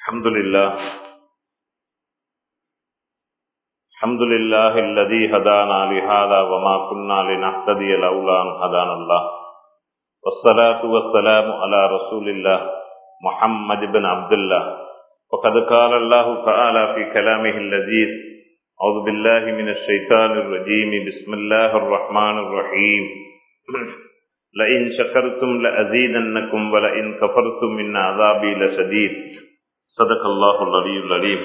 الحمد لله الحمد لله الذي هدانا لهذا وما كنا لنهتدي لولا أن هدانا الله والصلاة والسلام على رسول الله محمد بن عبد الله وقد قال الله تعالى في كلامه اللذيذ أعوذ بالله من الشيطان الرجيم بسم الله الرحمن الرحيم لئن شكرتم لأزيدنكم ولئن كفرتم من عذابي لشديد صدق الله العلي العليم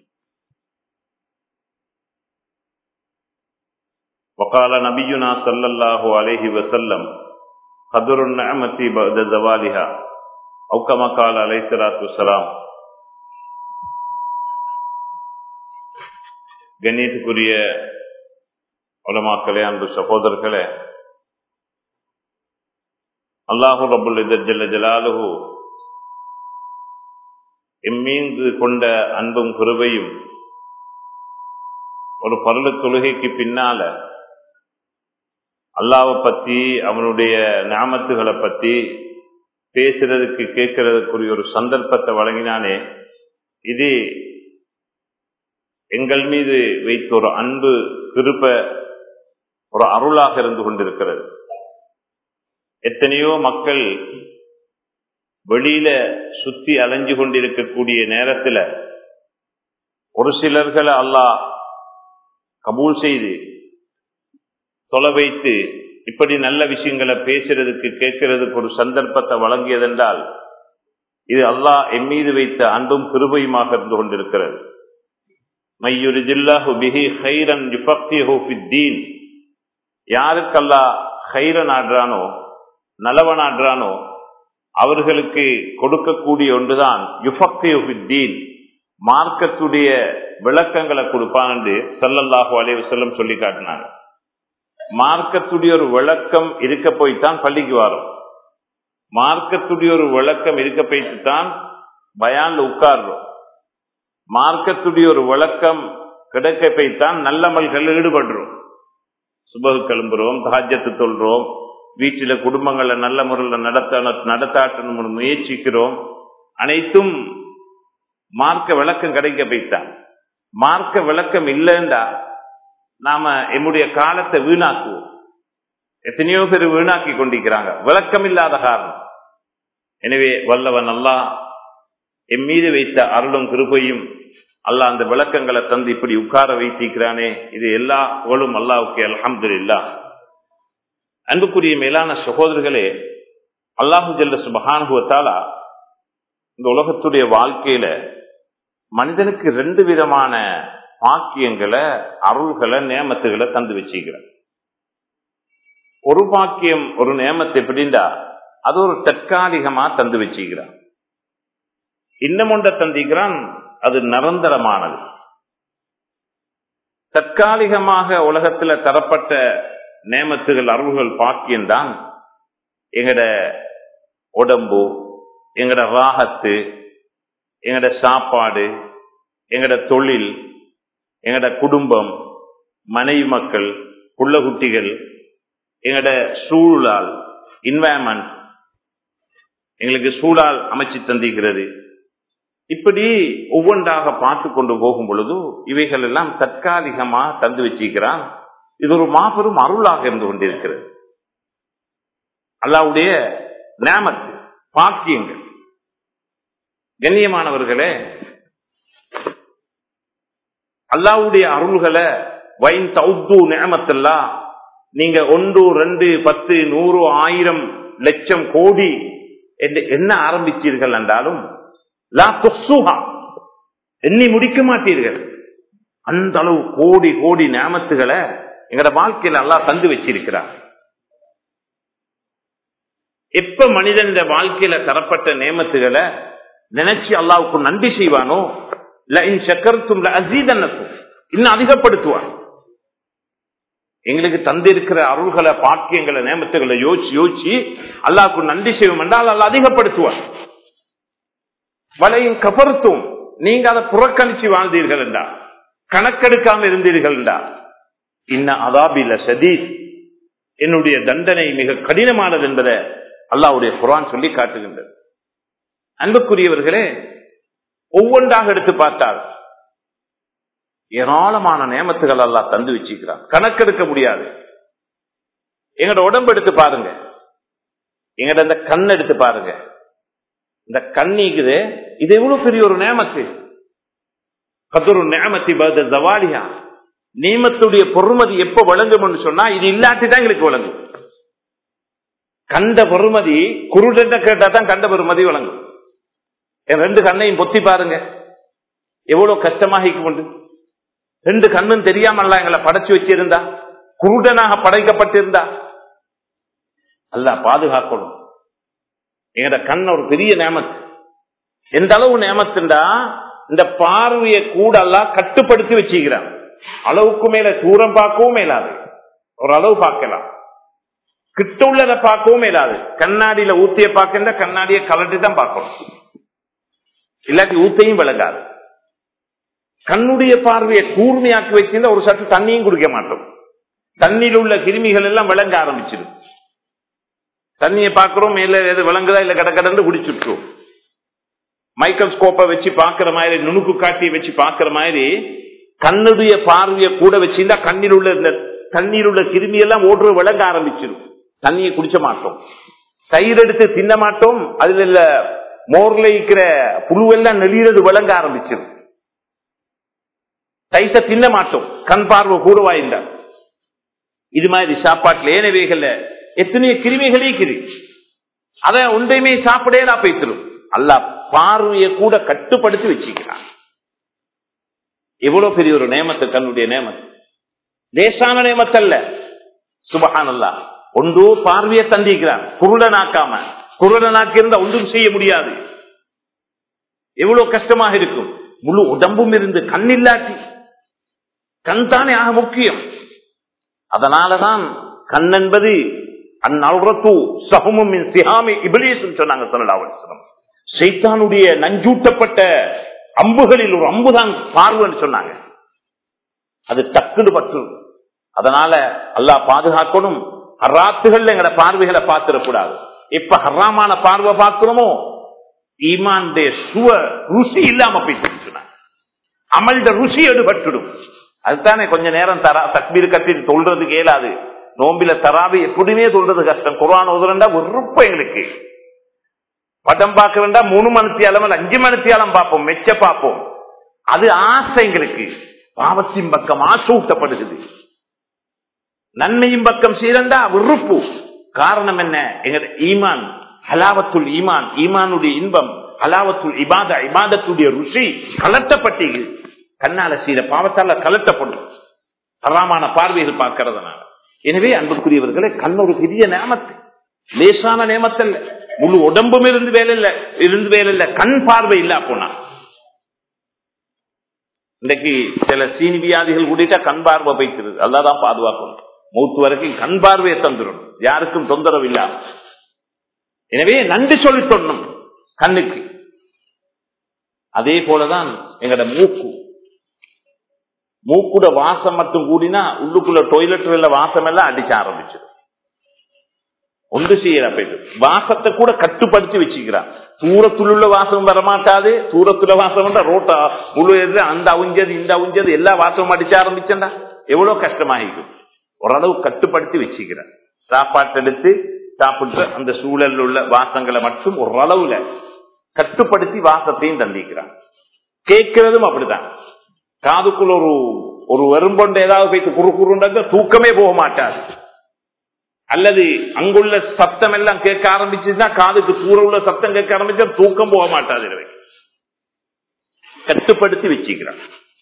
وقال نبينا صلى الله عليه وسلم قدر النعمة بعد زوالها أو كما قال عليه الصلاة والسلام கண்ணியத்துக்குரிய உலமாக்களே அன்பு சகோதரர்களே அல்லாஹு ரபுல் ஜல்ல ஜலாலுஹு எம்மீந்து கொண்ட அன்பும் குருவையும் ஒரு பருள தொழுகைக்கு பின்னால அல்லாவை பத்தி அவனுடைய நாமத்துகளை பத்தி பேசுறதுக்கு கேட்கறதுக்குரிய ஒரு சந்தர்ப்பத்தை வழங்கினானே இது எங்கள் மீது வைத்த ஒரு அன்பு திருப்ப ஒரு அருளாக இருந்து கொண்டிருக்கிறது எத்தனையோ மக்கள் வெளியில சுத்தி அலைஞ்சு கொண்டிருக்கக்கூடிய நேரத்தில் ஒரு சிலர்களை அல்லாஹ் கபூல் செய்து தொலை வைத்து இப்படி நல்ல விஷயங்களை பேசுறதுக்கு கேட்கறதுக்கு ஒரு சந்தர்ப்பத்தை வழங்கியதென்றால் இது அல்லாஹ் என் மீது வைத்த அன்பும் கிருபையுமாக இருந்து கொண்டிருக்கிறது யாருக்கல்லா ஹைர நாடுறானோ நலவ நாடுறானோ அவர்களுக்கு கொடுக்கக்கூடிய ஒன்றுதான் யுஃபக்தீன் மார்க்கத்துடைய விளக்கங்களை கொடுப்பான் என்று சல்லல்லாஹு அலைவு செல்லம் சொல்லி காட்டினாங்க மார்க்கத்துடைய ஒரு விளக்கம் இருக்க போய்த்தான் பள்ளிக்கு வரும் மார்க்கத்துடைய ஒரு விளக்கம் இருக்க போய்த்து தான் பயான்ல உட்கார்றோம் மார்க்கத்துடைய ஒரு விளக்கம் கிடைக்க போய்த்தான் நல்லமல்கள் ஈடுபடுறோம் சுபகு கிளம்புறோம் தாஜ்யத்து சொல்றோம் வீட்டில குடும்பங்களை நல்ல முறையில் நடத்த நடத்தாட்டணும் முயற்சிக்கிறோம் அனைத்தும் மார்க்க விளக்கம் கிடைக்க போய்த்தான் மார்க்க விளக்கம் இல்லைண்டா நாம என்னுடைய காலத்தை வீணாக்குவோம் எத்தனையோ பேர் வீணாக்கி கொண்டிருக்கிறாங்க விளக்கம் இல்லாத காரணம் எனவே வல்லவன் அல்லா என் மீது வைத்த அருளும் கிருபையும் அல்லா அந்த விளக்கங்களை தந்து இப்படி உட்கார வைத்திருக்கிறானே இது எல்லா புகழும் அல்லாவுக்கு அலமது இல்லா அன்புக்குரிய மேலான சகோதரர்களே அல்லாஹு ஜல்ல சுபகானுபவத்தாலா இந்த உலகத்துடைய வாழ்க்கையில மனிதனுக்கு ரெண்டு விதமான பாக்கியங்களை அருள்களை நேமத்துகளை தந்து வச்சுக்கிறார் ஒரு பாக்கியம் ஒரு நேமத்தை எப்படிண்டா அது ஒரு தற்காலிகமா தந்து வச்சுக்கிறான் இன்னும் ஒன்றை தந்திக்கிறான் அது நிரந்தரமானது தற்காலிகமாக உலகத்துல தரப்பட்ட நேமத்துகள் அருள்கள் பாக்கியம்தான் எங்கட உடம்பு எங்கட ராகத்து எங்கட சாப்பாடு எங்கட தொழில் எங்கட குடும்பம் மனைவி மக்கள் புள்ள குட்டிகள் எங்கட சூழலால் இன்வயர்மெண்ட் எங்களுக்கு சூழால் அமைச்சு தந்திக்கிறது இப்படி ஒவ்வொன்றாக பார்த்து கொண்டு போகும் பொழுது இவைகள் எல்லாம் தற்காலிகமா தந்து வச்சிருக்கிறான் இது ஒரு மாபெரும் அருளாக இருந்து கொண்டிருக்கிறது அல்லாவுடைய நேமத்து பாக்கியங்கள் கண்ணியமானவர்களே அல்லாவுடைய அருள்களை வைன் தௌத்து நேமத்தெல்லாம் நீங்க ஒன்று ரெண்டு பத்து நூறு ஆயிரம் லட்சம் கோடி என்று என்ன ஆரம்பிச்சீர்கள் என்றாலும் எண்ணி முடிக்க மாட்டீர்கள் அந்த அளவு கோடி கோடி நேமத்துகளை எங்கட வாழ்க்கையில் அல்லா தந்து வச்சிருக்கிறார் எப்ப மனிதன் வாழ்க்கையில தரப்பட்ட நேமத்துகளை நினைச்சு அல்லாவுக்கு நன்றி செய்வானோ சக்கரத்தும் அசீதன்னக்கும் இன்னும் அதிகப்படுத்துவான் எங்களுக்கு தந்திருக்கிற அருள்களை பாக்கியங்களை நேமத்துகளை யோசிச்சு யோசிச்சு அல்லாவுக்கு நன்றி செய்வோம் என்றால் அல்ல அதிகப்படுத்துவான் வலையும் கபருத்தும் நீங்க அதை புறக்கணிச்சு வாழ்ந்தீர்கள் என்றா கணக்கெடுக்காம இருந்தீர்கள் என்றா இன்ன அதாபில சதீஸ் என்னுடைய தண்டனை மிக கடினமானது என்பதை அல்லாவுடைய குரான் சொல்லி காட்டுகின்றது அன்புக்குரியவர்களே ஒவ்வொன்றாக எடுத்து பார்த்தால் ஏராளமான நியமத்துகள் எல்லாம் தந்து வச்சுக்கிறான் கணக்கெடுக்க முடியாது எங்கட உடம்பு எடுத்து பாருங்க எங்கட இந்த கண் எடுத்து பாருங்க இந்த கண்ணிக்குது இது எவ்வளவு பெரிய ஒரு நேமத்து கதொரு நேமத்தி பத ஜவாலியா நியமத்துடைய பொறுமதி எப்ப வழங்கும்னு சொன்னா இது இல்லாட்டி தான் எங்களுக்கு வழங்கும் கண்ட பொறுமதி குருடன் கேட்டா தான் கண்ட பொறுமதி வழங்கும் என் ரெண்டு கண்ணையும் பொத்தி பாருங்க எவ்வளவு கஷ்டமாக கொண்டு ரெண்டு கண்ணும் தெரியாமல்ல எங்களை படைச்சு வச்சிருந்தா குருடனாக படைக்கப்பட்டிருந்தா அல்ல பாதுகாக்கணும் எங்கட கண் ஒரு பெரிய நேமத்து எந்த அளவு நேமத்துண்டா இந்த பார்வையை கூட எல்லாம் கட்டுப்படுத்தி வச்சுக்கிறான் அளவுக்கு மேல தூரம் பார்க்கவும் மேலாது ஒரு அளவு பார்க்கலாம் கிட்ட உள்ளதை பார்க்கவும் மேலாது கண்ணாடியில ஊத்திய பார்க்கின்ற கண்ணாடியை கலட்டி தான் பார்க்கணும் இல்லாட்டி ஊத்தையும் விளங்காது கண்ணுடைய பார்வையை கூர்மையாக்கி வச்சிருந்தா ஒரு சற்று தண்ணியும் குடிக்க மாட்டோம் தண்ணியில் உள்ள கிருமிகள் எல்லாம் விளங்க ஆரம்பிச்சிடும் தண்ணியை பார்க்கிறோம் மேல எது விளங்குதா இல்ல கடற்கடந்து குடிச்சுட்டோம் மைக்ரோஸ்கோப்பை வச்சு பாக்குற மாதிரி நுணுக்கு காட்டியை வச்சு பாக்குற மாதிரி கண்ணுடைய பார்வையை கூட வச்சிருந்தா கண்ணில் உள்ள இந்த தண்ணீர் உள்ள கிருமி எல்லாம் ஓடுற விளங்க ஆரம்பிச்சிடும் தண்ணியை குடிச்ச மாட்டோம் தயிர் எடுத்து தின்ன மாட்டோம் அதுல இல்ல மோர்ல இருக்கிற புழுவெல்லாம் நெளியறது விளங்க ஆரம்பிச்சிடும் தைத்த தின்ன மாட்டோம் கண் பார்வை கூடவா இல்ல இது மாதிரி சாப்பாட்டுல ஏனவைகள்ல எத்தனையோ கிருமிகளே கிரு அத ஒன்றையுமே சாப்பிடேனா போய்த்திரும் அல்ல பார்வையை கூட கட்டுப்படுத்தி வச்சுக்கிறான் எவ்வளவு பெரிய ஒரு நேமத்து கண்ணுடைய நேமத்து லேசான நேமத்தல்ல சுபகானல்லா ஒன்று பார்வையை தந்திக்கிறான் குருடனாக்காம குருடனாக்கி இருந்தா ஒன்றும் செய்ய முடியாது எவ்வளவு கஷ்டமாக இருக்கும் முழு உடம்பும் இருந்து கண் இல்லாட்டி கண் தானே ஆக முக்கியம் அதனாலதான் கண் என்பது அந்நல்றத்து சகமும் சிஹாமி இபிலேசும் சொன்னாங்க சொல்லலாம் சைத்தானுடைய நஞ்சூட்டப்பட்ட அம்புகளில் ஒரு அம்புதான் பார்வைன்னு சொன்னாங்க அது டக்குன்னு பற்று அதனால அல்லாஹ் பாதுகாக்கணும் ஹராத்துகள் எங்கட பார்வைகளை பார்த்திடக்கூடாது எப்ப ஹராமான பார்வை பார்க்கிறோமோ ஈமான்டைய சுவ ருசி இல்லாம போயிட்டு சொன்னாங்க அமல்ட ருசி எடுபட்டுடும் அதுதானே கொஞ்ச நேரம் தரா தக்பீர் கட்டி சொல்றதுக்கு இயலாது நோம்பில தராவி எப்படியுமே சொல்றது கஷ்டம் குரான் உதரண்டா வெறுப்பு எங்களுக்கு படம் பார்க்கறா மூணு மணித்தியாலம் அஞ்சு மணித்தியாலம் பார்ப்போம் மெச்ச பார்ப்போம் அது ஆசை எங்களுக்கு பாவத்தின் பக்கம் ஆசை ஊட்டப்படுகிறது நன்மையும் பக்கம் சீரண்டா வெறுப்பு காரணம் என்ன எங்க ஈமான் ஹலாவத்துல் ஈமான் ஈமானுடைய இன்பம் ஹலாவத்துல் இபாத இபாதத்துடைய ருசி கலட்டப்பட்டீர்கள் கண்ணால சீர பாவத்தால கலட்டப்படும் ஹராமான பார்வைகள் பார்க்கறதுனால எனவே அன்புக்குரியவர்களே கண் ஒரு பெரிய நேமத்து லேசான நேமத்தல்ல முழு உடம்பும் இருந்து வேலை இல்ல இருந்து வேலை இல்ல கண் பார்வை இல்ல போனா இன்னைக்கு சில சீனி வியாதிகள் கூட்டிட்டா கண் பார்வை வைக்கிறது அதான் பாதுகாக்கணும் மூத்து வரைக்கும் கண் பார்வையை தந்துடும் யாருக்கும் தொந்தரவு இல்லாம எனவே நன்றி சொல்லி சொன்னோம் கண்ணுக்கு அதே போலதான் எங்கட மூக்கு மூக்குட வாசம் மட்டும் கூடினா உள்ளுக்குள்ள டொய்லெட் வாசம் எல்லாம் அடிக்க ஆரம்பிச்சிடும் ஒன்று செய்யற போயிட்டு வாசத்தை கூட கட்டுப்படுத்தி வச்சுக்கிறான் தூரத்தில் உள்ள வாசம் வரமாட்டாது தூரத்துல வாசம் ரோட்டா முழு அந்த அவுஞ்சது இந்த அவுஞ்சது எல்லா வாசமும் அடிச்ச ஆரம்பிச்சா எவ்வளவு கஷ்டமாகிக்கும் ஓரளவு கட்டுப்படுத்தி வச்சுக்கிறான் சாப்பாட்டு எடுத்து சாப்பிட்டு அந்த சூழல் உள்ள வாசங்களை மட்டும் ஓரளவுல கட்டுப்படுத்தி வாசத்தையும் தந்திக்கிறான் கேட்கிறதும் அப்படிதான் காதுக்குள்ள ஒரு ஒரு வெறும்பொண்டு ஏதாவது போயிட்டு குறு குறுண்டாங்க தூக்கமே போக மாட்டாது அல்லது அங்குள்ள சத்தம் எல்லாம் கேட்க ஆரம்பிச்சுன்னா காதுக்கு தூர உள்ள சத்தம் கேட்க ஆரம்பிச்சா தூக்கம் போக மாட்டாது கட்டுப்படுத்தி வச்சுக்கிறான்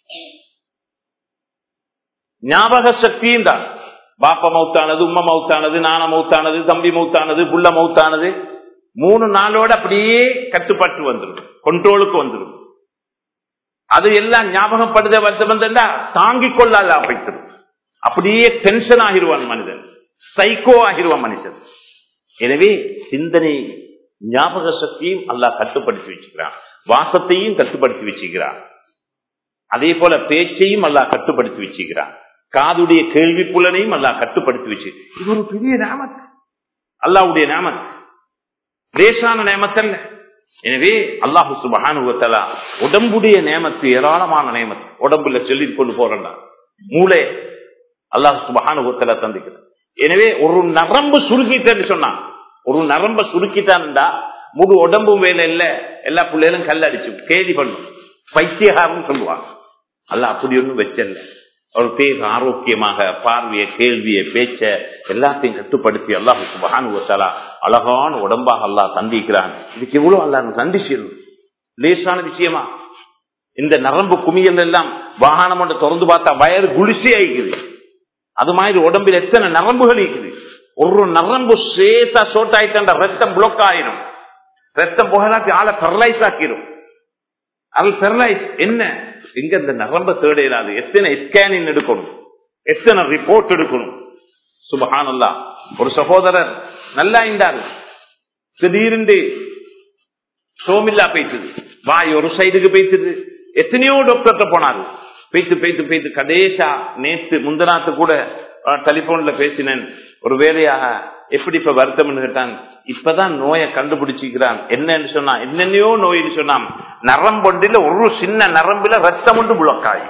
ஞாபக சக்தியும் தான் பாப்பா மவுத்தானது உம்மா மவுத்தானது நான மவுத்தானது தம்பி மவுத்தானது புள்ள மவுத்தானது மூணு நாளோட அப்படியே கட்டுப்பட்டு வந்துடும் கொண்டோலுக்கு வந்துடும் அது எல்லாம் ஞாபகப்படுத வந்தா தாங்கிக் கொள்ளாத அமைத்திடும் அப்படியே டென்ஷன் ஆகிருவான் மனிதன் சைக்கோ ஆகிருவான் மனுஷன் எனவே சிந்தனை ஞாபக சக்தியும் அல்லாஹ் கட்டுப்படுத்தி வச்சுக்கிறான் வாசத்தையும் கட்டுப்படுத்தி வச்சுக்கிறான் அதே போல பேச்சையும் அல்லாஹ் கட்டுப்படுத்தி வச்சுக்கிறான் காதுடைய கேள்வி புலனையும் அல்லாஹ் கட்டுப்படுத்தி வச்சு இது ஒரு பெரிய நாமத் அல்லாவுடைய நாமத் லேசான நேமத்தல்ல எனவே அல்லாஹு சுபஹானுவத்தலா உடம்புடைய நேமத்து ஏராளமான நேமத்து உடம்புல சொல்லிக் கொண்டு போறா மூளை அல்லாஹு சுபஹானுவத்தலா தந்திக்கிறான் எனவே ஒரு நரம்பு சுருக்கிட்டேன்னு சொன்னான் ஒரு நரம்ப சுருக்கிட்டான்டா முழு உடம்பும் வேலை இல்ல எல்லா பிள்ளைகளும் கல் அடிச்சு கேதி பண்ணும் பைத்தியகாரம் சொல்லுவாங்க அல்ல அப்படி ஒன்றும் வச்சல ஒரு தேக ஆரோக்கியமாக பார்வைய கேள்விய பேச்ச எல்லாத்தையும் கட்டுப்படுத்தி அல்லாஹ் சுபஹானுவத்தாலா அழகான உடம்பாக அல்லாஹ் தந்திக்கிறான் இதுக்கு எவ்வளவு அல்லாஹ் தண்டிச்சிடும் லேசான விஷயமா இந்த நரம்பு குமியல் எல்லாம் வாகனம் ஒன்று திறந்து பார்த்தா வயறு குளிசே ஆயிக்குது அது மாதிரி உடம்பில் எத்தனை நரம்புகள் இருக்குது ஒரு நரம்பு சேசா சோட் ஆயிட்டா ரத்தம் பிளாக் ஆயிடும் ரத்தம் புகழாக்கி ஆளை பெரலைஸ் ஆக்கிடும் அது பெரலைஸ் என்ன எங்க இந்த நரம்ப தேடையிடாது எத்தனை ஸ்கேனிங் எடுக்கணும் எத்தனை ரிப்போர்ட் எடுக்கணும் சுபஹானல்லா ஒரு சகோதரர் நல்லா இருந்தாரு திடீர்னு சோமில்லா பேசுது வாய் ஒரு சைடுக்கு பேசுது எத்தனையோ டாக்டர்கிட்ட போனாரு பேத்து பேத்து பேத்து கடைசா நேத்து முந்தநாத்து கூட டெலிபோன்ல பேசினேன் ஒரு வேலையாக எப்படி இப்ப வருத்தம்னு கேட்டான் இப்பதான் நோயை கண்டுபிடிச்சிக்கிறான் என்னன்னு சொன்னா என்னென்னையோ நோயின்னு சொன்னான் நரம்பொண்டில ஒரு சின்ன நரம்புல ரத்தம் ஒன்று புழக்காயி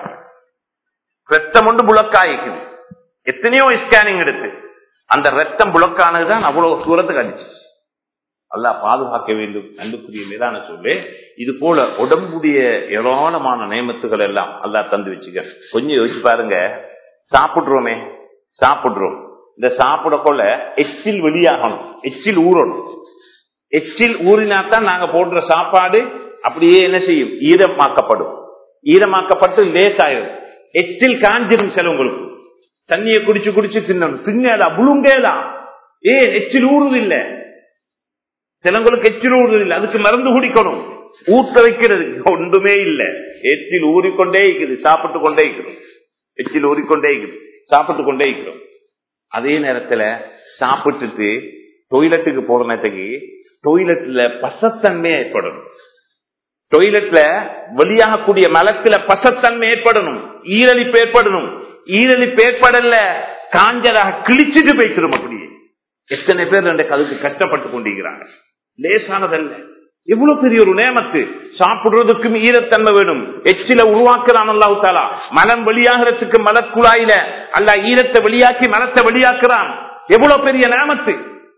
ரத்தம் ஒன்று புழக்காயிக்குது எத்தனையோ ஸ்கேனிங் எடுத்து அந்த ரத்தம் புழக்கானதுதான் அவ்வளவு தூரத்துக்கு அடிச்சு அல்லா பாதுகாக்க வேண்டும் அன்புக்குரிய மேலான சொல்லு இது போல உடம்புடைய ஏராளமான நியமத்துகள் எல்லாம் அல்லா தந்து வச்சுக்க கொஞ்சம் யோசிச்சு பாருங்க சாப்பிடுறோமே சாப்பிடுறோம் இந்த சாப்பிடக்குள்ள எச்சில் வெளியாகணும் எச்சில் ஊறணும் எச்சில் ஊறினாத்தான் நாங்க போடுற சாப்பாடு அப்படியே என்ன செய்யும் ஈரமாக்கப்படும் ஈரமாக்கப்பட்டு லேசாயிரும் எச்சில் காஞ்சிரும் சிலவங்களுக்கு தண்ணியை குடிச்சு குடிச்சு தின்னணும் தின்னேலா புழுங்கேலா ஏன் எச்சில் ஊறுது இல்ல சிலவங்களுக்கு எச்சில் ஊறுது இல்லை அதுக்கு மருந்து குடிக்கணும் ஊட்ட வைக்கிறது ஒன்றுமே இல்லை எச்சில் ஊறிக்கொண்டே இருக்குது சாப்பிட்டு கொண்டே இருக்கிறோம் எச்சில் ஊறிக்கொண்டே இருக்குது சாப்பிட்டு கொண்டே இருக்கிறோம் அதே நேரத்துல சாப்பிட்டுட்டு டொய்லெட்டுக்கு போற நேரத்துக்கு டொய்லெட்ல பசத்தன்மை ஏற்படணும் டொய்லெட்ல வெளியாகக்கூடிய மலத்துல பசத்தன்மை ஏற்படணும் ஈரலிப்பு ஏற்படணும் ஈரலிப்பு ஏற்படல காஞ்சலாக கிழிச்சிட்டு போய்க்கிறோம் அப்படியே எத்தனை பேர் ரெண்டு கதுக்கு கஷ்டப்பட்டு கொண்டிருக்கிறாங்க லேசானதல்ல எவ்வளவு பெரிய ஒரு நேமத்து சாப்பிடுறதுக்கும் ஈரத்தன்மை வேணும் எச்சில உருவாக்குறான் அல்லாஹு தாலா மலம் வெளியாகிறதுக்கு மலக்குழாயில அல்ல ஈரத்தை வெளியாக்கி மலத்தை வெளியாக்குறான் எவ்வளவு பெரிய நேமத்து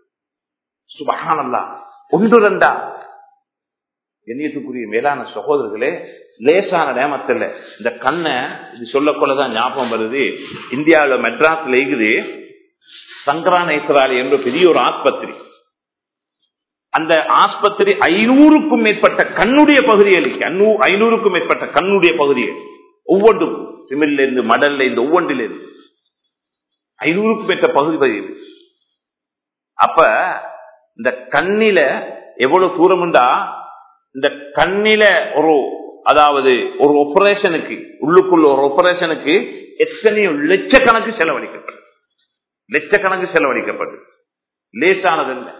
சுபகான் அல்லா ஒன்று ரெண்டா எண்ணியத்துக்குரிய மேலான சகோதரர்களே லேசான நேமத்தில் இந்த கண்ணை இது சொல்லக்கொள்ளதான் ஞாபகம் வருது இந்தியாவில் மெட்ராஸ்ல இருக்குது சங்கரானேஸ்வராலி என்ற பெரிய ஒரு ஆஸ்பத்திரி அந்த ஆஸ்பத்திரி ஐநூறுக்கும் மேற்பட்ட கண்ணுடைய பகுதிகள் ஐநூறுக்கும் மேற்பட்ட கண்ணுடைய பகுதிகள் ஒவ்வொன்றும் சிமில்ல இருந்து மடல்ல இருந்து ஒவ்வொன்றில இருந்து ஐநூறுக்கும் மேற்பட்ட பகுதி பகுதி அப்ப இந்த கண்ணில எவ்வளவு தூரம்டா இந்த கண்ணில ஒரு அதாவது ஒரு ஆபரேஷனுக்கு உள்ளுக்குள்ள ஒரு ஆபரேஷனுக்கு எத்தனையோ லட்சக்கணக்கு செலவழிக்கப்படும் லட்சக்கணக்கு செலவழிக்கப்படும் லேசானது இல்லை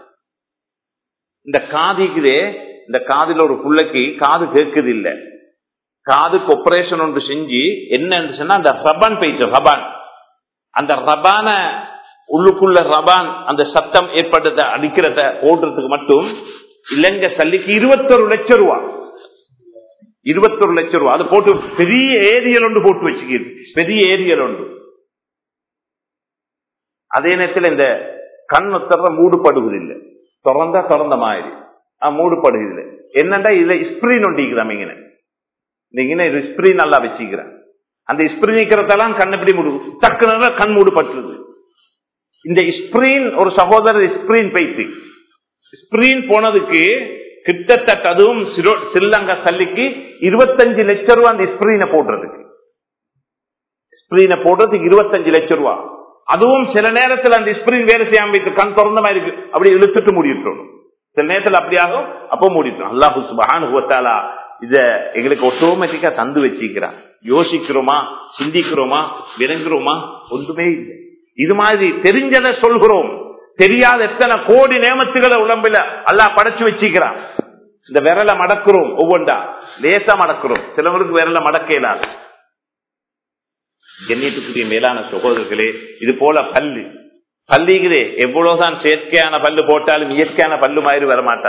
இந்த காதிக்குதே இந்த காதுல ஒரு புள்ளைக்கு காது கேட்குது இல்ல காதுக்கு ஆபரேஷன் ஒன்று செஞ்சு என்னன்னு சொன்னா அந்த ரபான் போயிட்டு ரபான் அந்த ரபான உள்ளுக்குள்ள ரபான் அந்த சத்தம் ஏற்பட்டத அடிக்கிறத போடுறதுக்கு மட்டும் இலங்கை சல்லிக்கு இருபத்தொரு லட்சம் ரூபா இருபத்தொரு லட்சம் ரூபா அது போட்டு பெரிய ஏரியல் ஒன்று போட்டு வச்சுக்கிறது பெரிய ஏரியல் ஒன்று அதே நேரத்தில் இந்த கண் ஒத்தர மூடுபடுவதில்லை திறந்தா திறந்த மாதிரி மூடுபடுகிறது என்னண்டா இதுல ஸ்பிரீன் ஒண்டிக்கிறோம் இங்கே நீங்க இது ஸ்பிரீன் நல்லா வச்சுக்கிறேன் அந்த ஸ்பிரீன் இருக்கிறதெல்லாம் கண் எப்படி மூடு டக்குனு கண் மூடுபட்டுருது இந்த ஸ்பிரீன் ஒரு சகோதரர் ஸ்பிரீன் பைத்து ஸ்பிரீன் போனதுக்கு கிட்டத்தட்ட அதுவும் சில்லங்க சல்லிக்கு இருபத்தஞ்சு லட்சம் ரூபா அந்த ஸ்பிரீனை போடுறதுக்கு ஸ்பிரீனை போடுறதுக்கு இருபத்தஞ்சு லட்சம் ரூபா அதுவும் சில நேரத்தில் அந்த ஸ்பிரிங் வேலை செய்யாம வைத்து கண் திறந்த மாதிரி இருக்கு அப்படி இழுத்துட்டு மூடிட்டோம் சில நேரத்தில் அப்படியாகும் அப்போ மூடிட்டோம் அல்லாஹு சுபானுவத்தாலா இத எங்களுக்கு ஆட்டோமேட்டிக்கா தந்து வச்சிக்கிறான் யோசிக்கிறோமா சிந்திக்கிறோமா விளங்குறோமா ஒன்றுமே இல்லை இது மாதிரி தெரிஞ்சதை சொல்கிறோம் தெரியாத எத்தனை கோடி நேமத்துகளை உடம்புல அல்லாஹ் படைச்சு வச்சிக்கிறான் இந்த விரலை மடக்குறோம் ஒவ்வொன்றா லேசா மடக்குறோம் சிலவருக்கு விரலை மடக்க இயலாது கண்ணியத்துக்குரிய மேலான சகோதரர்களே இது போல பல்லு பல்லிக்குதே எவ்வளவுதான் செயற்கையான பல்லு போட்டாலும் இயற்கையான பல்லு மாதிரி வரமாட்டாது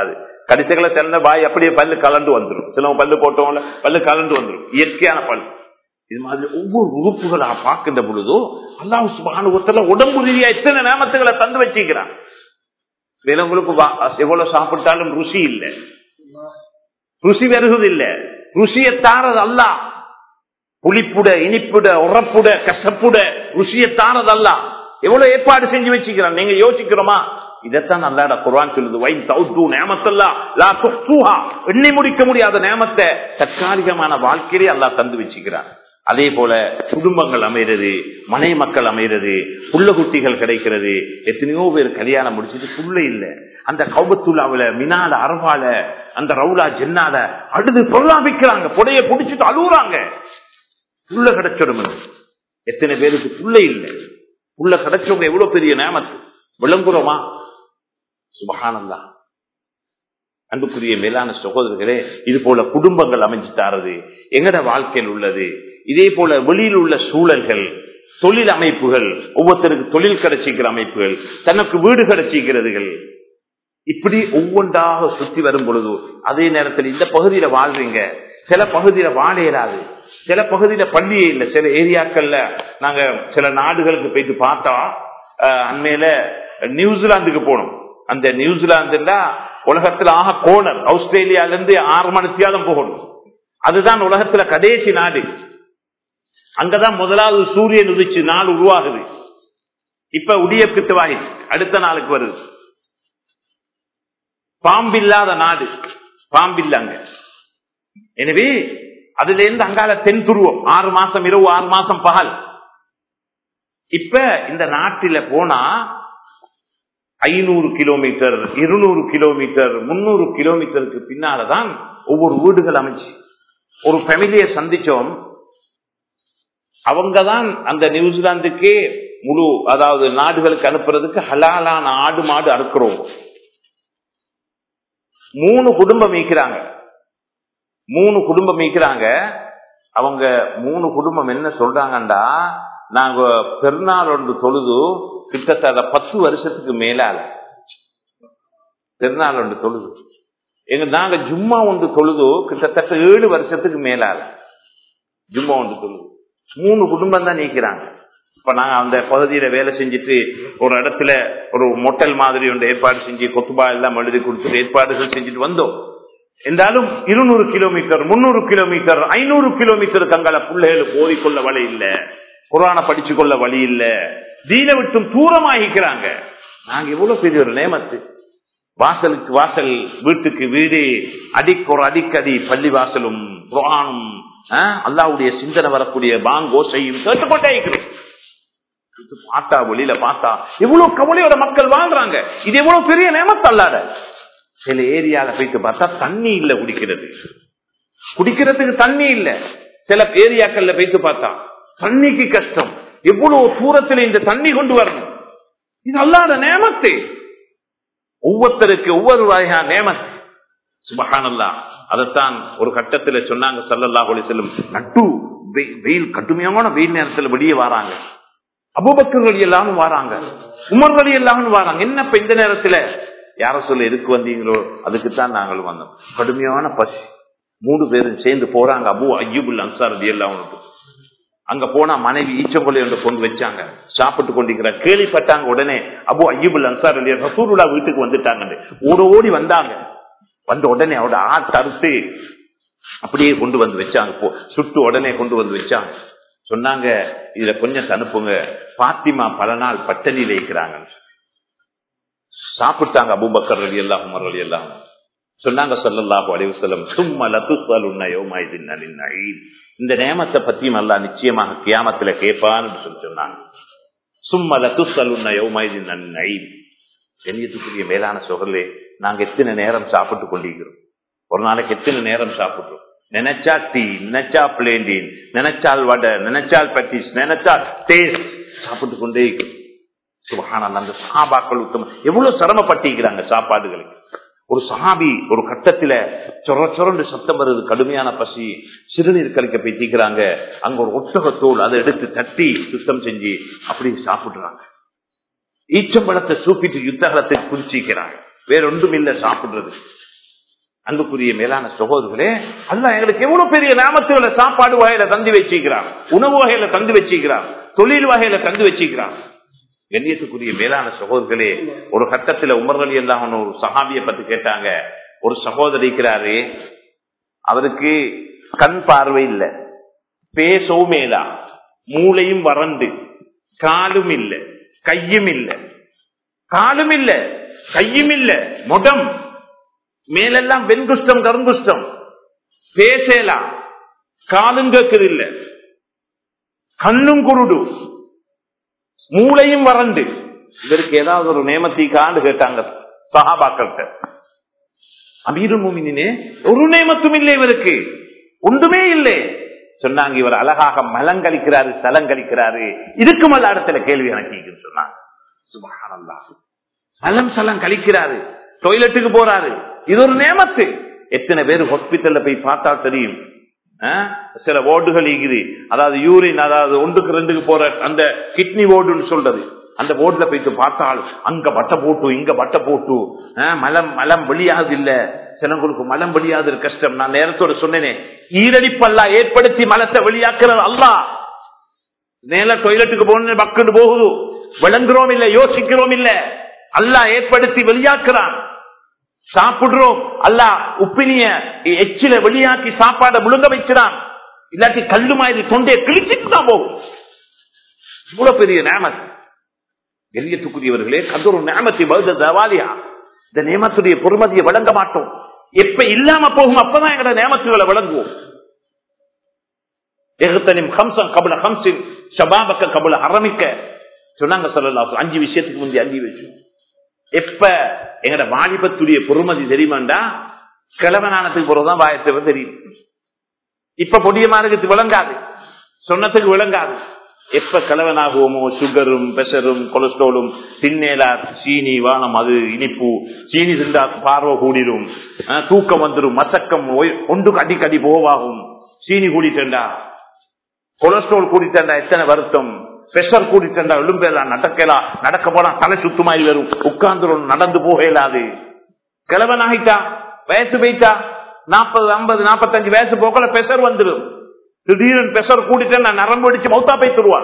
கடிசைகளை திறந்த வாய் அப்படியே பல்லு கலந்து வந்துடும் சிலவங்க பல்லு போட்டவங்கள பல்லு கலந்து வந்துடும் இயற்கையான பல் இது மாதிரி ஒவ்வொரு உறுப்புகளா பார்க்கின்ற பொழுதோ அல்லாஹ் சுபானுபத்துல உடம்பு ரீதியா எத்தனை நேமத்துகளை தந்து வச்சிருக்கிறான் சிலவங்களுக்கு வா- எவ்வளவு சாப்பிட்டாலும் ருசி இல்லை ருசி வருவது இல்ல ருசியை தாரது அல்ல புளிப்புட இனிப்புட உரப்புட கசப்புட ருசியை தாரது அல்ல எவ்வளவு ஏற்பாடு செஞ்சு வச்சுக்கிறான் நீங்க யோசிக்கிறோமா இதைத்தான் அல்லாட குர்ஆன் சொல்லுது வை தௌது நேமத்தல்லா லா துஹ்சுஹா எண்ணி முடிக்க முடியாத நேமத்தை தற்காலிகமான வாழ்க்கையிலே அல்லாஹ் தந்து வச்சுக்கிறான் அதே போல குடும்பங்கள் அமைகிறது மனை மக்கள் அமைகிறது புள்ள குட்டிகள் கிடைக்கிறது எத்தனையோ பேர் கல்யாணம் முடிச்சிட்டு புள்ள இல்ல அந்த கௌபத்துல்லாவில மினால அரபால அந்த ரவுலா ஜென்னால அழுது பொருளாபிக்கிறாங்க புடைய புடிச்சிட்டு அழுகுறாங்க புள்ள கிடைச்சிடும் எத்தனை பேருக்கு புள்ள இல்ல புள்ள கிடைச்சவங்க எவ்வளவு பெரிய நேமத்து விளங்குறோமா சுபகானந்தா அன்புக்குரிய மேலான சகோதரர்களே இது போல குடும்பங்கள் அமைஞ்சு தாரது எங்கட வாழ்க்கையில் உள்ளது இதே போல வெளியில் உள்ள சூழல்கள் தொழில் அமைப்புகள் ஒவ்வொருத்தருக்கு தொழில் கிடைச்சிக்கிற அமைப்புகள் தனக்கு வீடு கிடைச்சிக்கிறதுகள் இப்படி ஒவ்வொன்றாக சுத்தி வரும் பொழுது அதே நேரத்தில் இந்த பகுதியில வாழ்றீங்க சில பகுதியில வாழ இயலாது சில பகுதியில பள்ளியே இல்லை சில ஏரியாக்கள்ல நாங்க சில நாடுகளுக்கு போயிட்டு பார்த்தா அஹ், அண்மையில நியூசிலாந்துக்கு போனோம் அந்த நியூசிலாந்துன்னா உலகத்துல ஆக கோணர் ஆஸ்திரேலியால இருந்து ஆறு மணி தியாகம் போகணும் அதுதான் உலகத்துல கடைசி நாடு அங்கதான் முதலாவது சூரியன் உதிச்சு நாள் உருவாகுது இப்ப உடியப்பித்து வாயிடுச்சு அடுத்த நாளுக்கு வருது பாம்பில்லாத நாடு பாம்பில்ல அங்க எனவே அதுல இருந்து அங்கால தென் துருவம் ஆறு மாசம் இரவு ஆறு மாசம் பகல் இப்ப இந்த நாட்டில போனா ஐநூறு கிலோமீட்டர் இருநூறு கிலோமீட்டர் முன்னூறு கிலோமீட்டருக்கு பின்னாலதான் ஒவ்வொரு வீடுகள் அமைச்சு ஒரு ஃபேமிலியை சந்திச்சோம் அவங்கதான் அந்த நியூசிலாந்துக்கே முழு அதாவது நாடுகளுக்கு அனுப்புறதுக்கு ஹலாலான ஆடு மாடு அறுக்கிறோம் மூணு குடும்பம் மீக்கிறாங்க மூணு குடும்பம் மீக்கிறாங்க அவங்க மூணு குடும்பம் என்ன சொல்றாங்கண்டா நாங்க பெருநாள் ஒன்று தொழுது கிட்டத்தட்ட பத்து வருஷத்துக்கு மேலால பெருநாள் ஒன்று தொழுது எங்க நாங்க ஜும்மா ஒன்று தொழுது கிட்டத்தட்ட ஏழு வருஷத்துக்கு மேலால ஜும்மா ஒன்று தொழுது மூணு குடும்பம் தான் நீக்கிறாங்க இப்ப நாங்க அந்த பகுதியில வேலை செஞ்சுட்டு ஒரு இடத்துல ஒரு மொட்டல் மாதிரி ஒன்று ஏற்பாடு செஞ்சு கொத்துபா எல்லாம் எழுதி கொடுத்து ஏற்பாடுகள் செஞ்சுட்டு வந்தோம் என்றாலும் இருநூறு கிலோமீட்டர் முன்னூறு கிலோமீட்டர் ஐநூறு கிலோமீட்டர் தங்கள பிள்ளைகள் ஓதிக்கொள்ள வழி இல்ல குரான படிச்சு கொள்ள வழி இல்ல தீன விட்டும் தூரமாகிக்கிறாங்க நாங்க எவ்வளவு பெரிய ஒரு நேமத்து வாசலுக்கு வாசல் வீட்டுக்கு வீடு அடிக்கு ஒரு அடிக்கடி பள்ளி வாசலும் குரானும் அல்லாவுடைய சிந்தனை வரக்கூடிய பாங்கோசையும் கேட்டுக்கொண்டே இருக்கிறோம் இது பார்த்தா வெளியில பார்த்தா எவ்வளவு கவலையோட மக்கள் வாழ்றாங்க இது எவ்வளவு பெரிய நேமத்து அல்லாத சில ஏரியால போயிட்டு பார்த்தா தண்ணி இல்ல குடிக்கிறது குடிக்கிறதுக்கு தண்ணி இல்ல சில ஏரியாக்கள்ல போயிட்டு பார்த்தா தண்ணிக்கு கஷ்டம் எவ்வளவு தூரத்தில் இந்த தண்ணி கொண்டு வரணும் இது அல்லாத நேமத்து ஒவ்வொருத்தருக்கு ஒவ்வொரு வகையான நேமத்து சுபகானல்லா அதைத்தான் ஒரு கட்டத்துல சொன்னாங்க சல்லல்லா ஒளி செல்லும் நட்டு வெ- வெயில் கடுமையான வெயில் நேரத்துல வெளியே வராங்க அபுபக்கர்கள் எல்லாரும் வராங்க உமர்கள் எல்லாரும் வராங்க என்ன இப்ப இந்த நேரத்துல யார சொல்ல எதுக்கு வந்தீங்களோ அதுக்குத்தான் நாங்கள் வந்தோம் கடுமையான பசி மூணு பேரும் சேர்ந்து போறாங்க அபு ஐயூபுல் அன்சாரதி எல்லாம் அங்க போனா மனைவி ஈச்சங்கொலை ஒன்று கொண்டு வச்சாங்க சாப்பிட்டு கொண்டிருக்கிறார் கேள்விப்பட்டாங்க உடனே அபு ஐயூபுல் அன்சார் அலி ரசூருல்லா வீட்டுக்கு வந்துட்டாங்க ஓட ஓடி வந்தாங்க வந்த உடனே அவரோட ஆட்டு அறுத்து அப்படியே கொண்டு வந்து வச்சாங்க போ சுட்டு உடனே கொண்டு வந்து வச்சாங்க சொன்னாங்க இதுல கொஞ்சம் அனுப்புங்க பாத்திமா பல நாள் பட்டணியில இருக்கிறாங்க சாப்பிட்டாங்க அபூபக்கர் அலி எல்லாம் உமர் அலி எல்லாம் சொன்னாங்க சொல்லல்லாஹு அலைஹி வஸல்லம் சும்மா லதுஸ்ஸலுன்ன யௌமைதின் அனின் நஈம் இந்த நேமத்தை பத்தியும் அல்லாஹ் நிச்சயமாக கியாமத்துல கேட்பான்னு சொல்லி சொன்னாங்க சும்மா லதுஸ்ஸலுன்ன யௌமைதின் அனின் நஈம் கண்ணியத்துக்குரிய மேலான சொகலே நாங்க எத்தனை நேரம் சாப்பிட்டு கொண்டிருக்கிறோம் ஒரு நாளைக்கு எத்தனை நேரம் சாப்பிடுறோம் நினைச்சா டீ நினைச்சா பிளேண்டின் நினைச்சால் வடை நினைச்சால் பட்டிஸ் நினைச்சால் டேஸ்ட் சாப்பிட்டு கொண்டே இருக்கிறோம் சுபஹானல்லாஹ், அந்த சஹாபாக்கள் உத்தம எவ்வளவு சிரமப்பட்டிருக்கிறாங்க சாப்பாடுகளுக்கு ஒரு சஹாபி ஒரு கட்டத்துல சொர சொரண்டு சத்தம் வருது கடுமையான பசி சிறுநீர் கழிக்க போய் தீக்கிறாங்க அங்க ஒரு ஒட்டகத்தோல் அதை எடுத்து தட்டி சுத்தம் செஞ்சு அப்படி சாப்பிடுறாங்க ஈச்சம்பழத்தை சூப்பிட்டு யுத்தகலத்தை குதிச்சிக்கிறாங்க வேற ஒன்றும் இல்ல சாப்பிடுறது அன்புக்குரிய மேலான சகோதரர்களே அல்ல எங்களுக்கு எவ்வளவு பெரிய நாமத்துகளை சாப்பாடு வகையில தந்து வச்சிருக்கிறான் உணவு வகையில தந்து வச்சிருக்கிறான் தொழில் வகையில தந்து வச்சிருக்கிறான் கண்ணியத்துக்குரிய மேலான சகோதரர்களே ஒரு கட்டத்துல உமர் அலி எல்லாம் ஒரு சஹாபியை பத்தி கேட்டாங்க ஒரு சகோதரி இருக்கிறாரு அவருக்கு கண் பார்வை இல்ல பேசவும் மேலா மூளையும் வறண்டு காலும் இல்ல கையும் இல்ல காலும் இல்ல கையும் இல்ல முடம் மேலெல்லாம் வெண்குஷ்டம் கருங்குஷ்டம் பேசலாம் காலும் கேட்குது இல்ல கண்ணும் குருடு மூளையும் வறண்டு இதற்கு ஏதாவது ஒரு நேமத்திக்காண்டு கேட்டாங்க சகாபாக்கள்கிட்ட அமீரு மூமினே ஒரு நேமத்தும் இல்லை இவருக்கு ஒன்றுமே இல்லை சொன்னாங்க இவர் அழகாக மலங்கழிக்கிறாரு சலங்கழிக்கிறாரு இதுக்கு மேல இடத்துல கேள்வி எனக்கு சொன்னாங்க சுபஹானல்லா மலம் சலம் கழிக்கிறாரு டொய்லெட்டுக்கு போறாரு இது ஒரு நேமத்து எத்தனை பேர் ஹாஸ்பிட்டல்ல போய் பார்த்தா தெரியும் சில ஓடுகள் இருக்குது அதாவது யூரின் அதாவது ஒன்றுக்கு ரெண்டுக்கு போற அந்த கிட்னி ஓடுன்னு சொல்றது அந்த போர்டுல போயிட்டு பார்த்தால் அங்க பட்டை போட்டு இங்க பட்டை போட்டு மலம் மலம் வெளியாது இல்ல சிலங்களுக்கு மலம் வெளியாது கஷ்டம் நான் நேரத்தோட சொன்னேனே ஈரடிப்பல்லா ஏற்படுத்தி மலத்தை வெளியாக்குறது அல்லா நேர டொய்லெட்டுக்கு போன பக்குன்னு போகுது விளங்குறோம் இல்ல யோசிக்கிறோம் இல்ல அல்லா ஏற்படுத்தி வெளியாக்குறான் சாப்பிடுறோம் அல்ல உப்பினிய எச்சில வெளியாக்கி சாப்பாடை முழுங்க வைக்கிறான் இல்லாட்டி கல்லு மாதிரி தொண்டையை கிழிச்சிட்டு தான் போகும் இவ்வளவு பெரிய நேமத் எளியத்துக்குரியவர்களே கதொரு நேமத்தை வருத தவாலியா இந்த நேமத்துடைய பொறுமதியை வழங்க மாட்டோம் எப்ப இல்லாம போகும் அப்பதான் எங்களோட நேமத்துகளை வழங்குவோம் எகுத்தனிம் ஹம்சம் கபல ஹம்சின் ஷபாபக்க கபல அரமிக்க சொன்னாங்க சொல்லலாம் அஞ்சு விஷயத்துக்கு முந்தைய அஞ்சு விஷயம் எப்ப எங்கட வாலிபத்துடைய பொறுமதி தெரியுமாண்டா கிழவனானத்துக்கு போறதுதான் வாயத்தை தெரியும் இப்ப பொடிய மார்க்கத்துக்கு விளங்காது சொன்னதுக்கு விளங்காது எப்ப கிழவனாகுவோமோ சுகரும் பிரஷரும் கொலஸ்ட்ராலும் தின்னேலா சீனி வானம் அது இனிப்பு சீனி திண்டா பார்வை கூடிரும் தூக்கம் வந்துடும் மசக்கம் ஒன்றுக்கு அடிக்கடி போவாகும் சீனி கூடிட்டா கொலஸ்ட்ரால் கூடிட்டா எத்தனை வருத்தம் பிரஷர் கூட்டிட்டா எலும்பேலாம் நடக்கலாம் நடக்க போனா தலை சுத்தமாய் வரும் உட்கார்ந்து நடந்து போக இயலாது கிழவன் ஆகிட்டா வயசு போயிட்டா நாற்பது ஐம்பது நாற்பத்தஞ்சு வயசு போக்கல பிரஷர் வந்துடும் திடீர்னு பிரஷர் கூட்டிட்டு நான் நரம்பு அடிச்சு மௌத்தா போய் தருவான்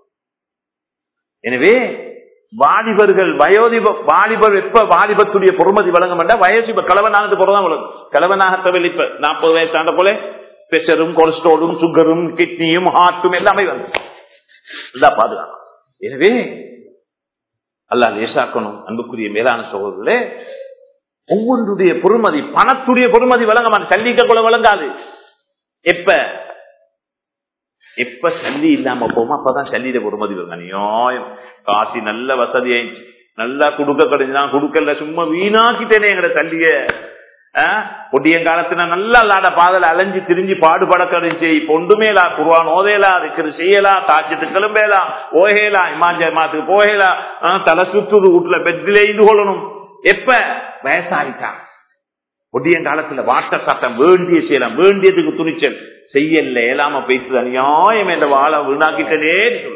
எனவே வாலிபர்கள் வயோதிப வாலிபர் எப்ப வாலிபத்துடைய பொறுமதி வழங்க மாட்டா வயசு இப்ப கிழவனானது போறதான் வழங்கும் கிழவனாக தவிர இப்ப நாற்பது வயசு ஆண்ட போல பிரஷரும் கொலஸ்ட்ராலும் சுகரும் கிட்னியும் ஹார்ட்டும் எல்லாமே வந்து பாதுகாப்பு எனவே அல்லா லேசாக்கணும் அன்புக்குரிய மேலான சகோதரர்களே ஒவ்வொன்றுடைய பொறுமதி பணத்துடைய பொறுமதி வழங்க மாட்டேன் சல்லிக்க கூட வழங்காது எப்ப எப்ப சல்லி இல்லாம போமா அப்பதான் சல்லியில பொறுமதி வருங்க நியாயம் காசி நல்ல வசதியை நல்லா குடுக்க கிடைச்சா குடுக்கல சும்மா வீணாக்கிட்டேனே எங்கட சல்லிய பொடியங்காலத்துல நல்லா அல்லாட பாதல அலைஞ்சு திரிஞ்சு பாடுபட கிடைச்சு இப்ப ஒன்றுமேலா குருவான் ஓதேலா இருக்கிற செய்யலாம் தாச்சிட்டு கிளம்பேலாம் ஓகேலாம் இமாஞ்ச மாத்துக்கு போகலாம் தலை சுத்துது வீட்டுல பெட்ல இது கொள்ளணும் எப்ப வயசாயிட்டா பொடியங்காலத்துல வாட்ட சட்டம் வேண்டிய செய்யலாம் வேண்டியதுக்கு துணிச்சல் செய்யல ஏலாம பேசுது அநியாயம் என்ற வாழ வீணாக்கிட்டனே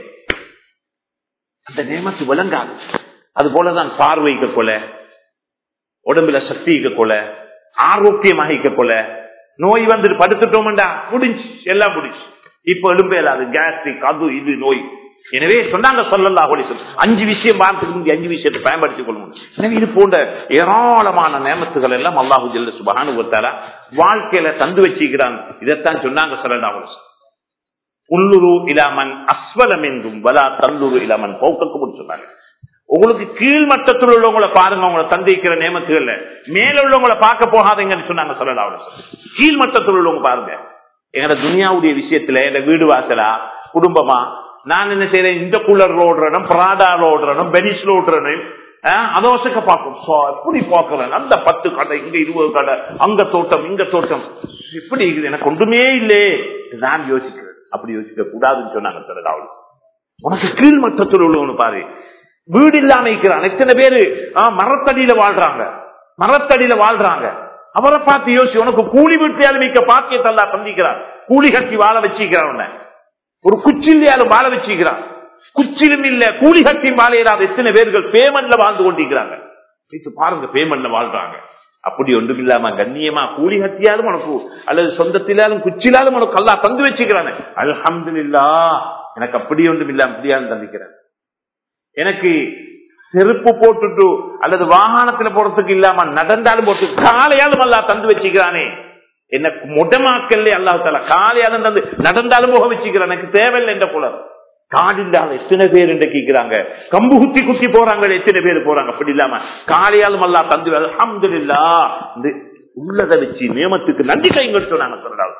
அந்த நேமத்து விளங்காது அது போலதான் பார்வைக்க கொல உடம்புல சக்திக்க கொல ஆரோக்கியமாக கொல நோய் வந்துட்டு படுத்துட்டோம்டா முடிஞ்சு எல்லாம் முடிஞ்சு இப்ப எலும்பேலாது கேஸ்ட்ரிக் அது இது நோய் எனவே சொன்னாங்க சொல்லல்லா அஞ்சு விஷயம் பார்த்துக்கு முந்தைய அஞ்சு விஷயத்தை பயன்படுத்திக் கொள்ளணும் எனவே இது போன்ற ஏராளமான நேமத்துகள் எல்லாம் அல்லாஹு ஜல்ல சுபகானுபத்தால வாழ்க்கையில தந்து வச்சுக்கிறான் இதைத்தான் சொன்னாங்க சொல்லல்லா உள்ளுரு இலாமன் அஸ்வலம் என்றும் வலா தல்லுரு இலாமன் போக்கக்கும் சொன்னாங்க உங்களுக்கு கீழ் மட்டத்தில் உள்ளவங்களை பாருங்க உங்களை தந்திக்கிற நியமத்துகள்ல மேல உள்ளவங்களை பார்க்க போகாதீங்கன்னு சொன்னாங்க சொல்லலாம் கீழ் மட்டத்தில் உள்ளவங்க பாருங்க எங்கட துனியாவுடைய விஷயத்துல எங்க வீடு வாசலா குடும்பமா நான் என்ன செய்யறேன் இந்த கூலர் ஓடுறனும் பிராடா ஓடுறனும் பெனிஸ்ல ஓடுறனும் அதோசக்க பார்க்கும் எப்படி பார்க்கிறேன் அந்த பத்து கடை இங்க இருபது கடை அங்க தோட்டம் இங்க தோட்டம் எப்படி இருக்குது எனக்கு ஒன்றுமே இல்லையே நான் யோசிக்கிறேன் அப்படி யோசிக்க கூடாதுன்னு சொன்னாங்க சொல்லலாம் உனக்கு கீழ் மட்டத்தில் உள்ளவனு பாரு வீடு இல்லாம இருக்கிறான் எத்தனை பேரு மரத்தடியில வாழ்றாங்க மரத்தடியில வாழ்றாங்க அவரை பார்த்து யோசி உனக்கு கூலி வீட்டையாலும் மிக்க பாக்கியத்தல்லா சந்திக்கிறார் கூலி கட்டி வாழ வச்சிருக்கிறான் உன்னை ஒரு குச்சிலையாலும் வாழ வச்சிருக்கிறான் குச்சிலும் இல்ல கூலி கட்டி வாழையிடாத எத்தனை பேர்கள் பேமெண்ட்ல வாழ்ந்து கொண்டிருக்கிறாங்க பாருங்க பேமெண்ட்ல வாழ்றாங்க அப்படி ஒன்றும் இல்லாம கண்ணியமா கூலி ஹத்தியாலும் உனக்கு அல்லது சொந்தத்திலாலும் குச்சிலாலும் உனக்கு அல்லா தந்து வச்சுக்கிறானே அல்ஹம்துலில்லா எனக்கு அப்படி ஒன்றும் இல்லாம அப்படியாலும் தந்திக்கிறேன் எனக்கு செருப்பு போட்டுட்டு அல்லது வாகனத்துல போறதுக்கு இல்லாம நடந்தாலும் போட்டு காலையாலும் அல்லா தந்து வச்சுக்கிறானே என்ன முடமாக்கல்ல அல்லாஹ் தால காலையாலும் தந்து நடந்தாலும் போக வச்சுக்கிறான் எனக்கு தேவையில்லை என்ற குலர் காடில்லாத எத்தனை பேர் என்று கேட்கிறாங்க கம்பு குத்தி குத்தி போறாங்க எத்தனை பேர் போறாங்க அப்படி இல்லாம காலையாலும் அல்லா தந்து அல்ஹம்துலில்லா இந்த உள்ளதை வச்சு நியமத்துக்கு நன்றி கைங்கட்டு நாங்க சொல்றாங்க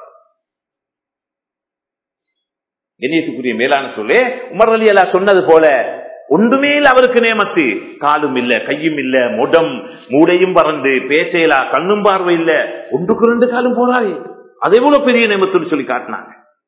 கணேசுக்குரிய மேலான சொல்லு உமர் அலி அல்லா சொன்னது போல ஒன்றுமே இல்ல அவருக்கு நேமத்து காலும் இல்ல கையும் இல்ல முடம் மூடையும் பறந்து பேசலா கண்ணும் பார்வை இல்ல ஒன்றுக்கு ரெண்டு காலும் போறாரு அதே போல பெரிய நேமத்துன்னு சொல்லி காட்டினாங்க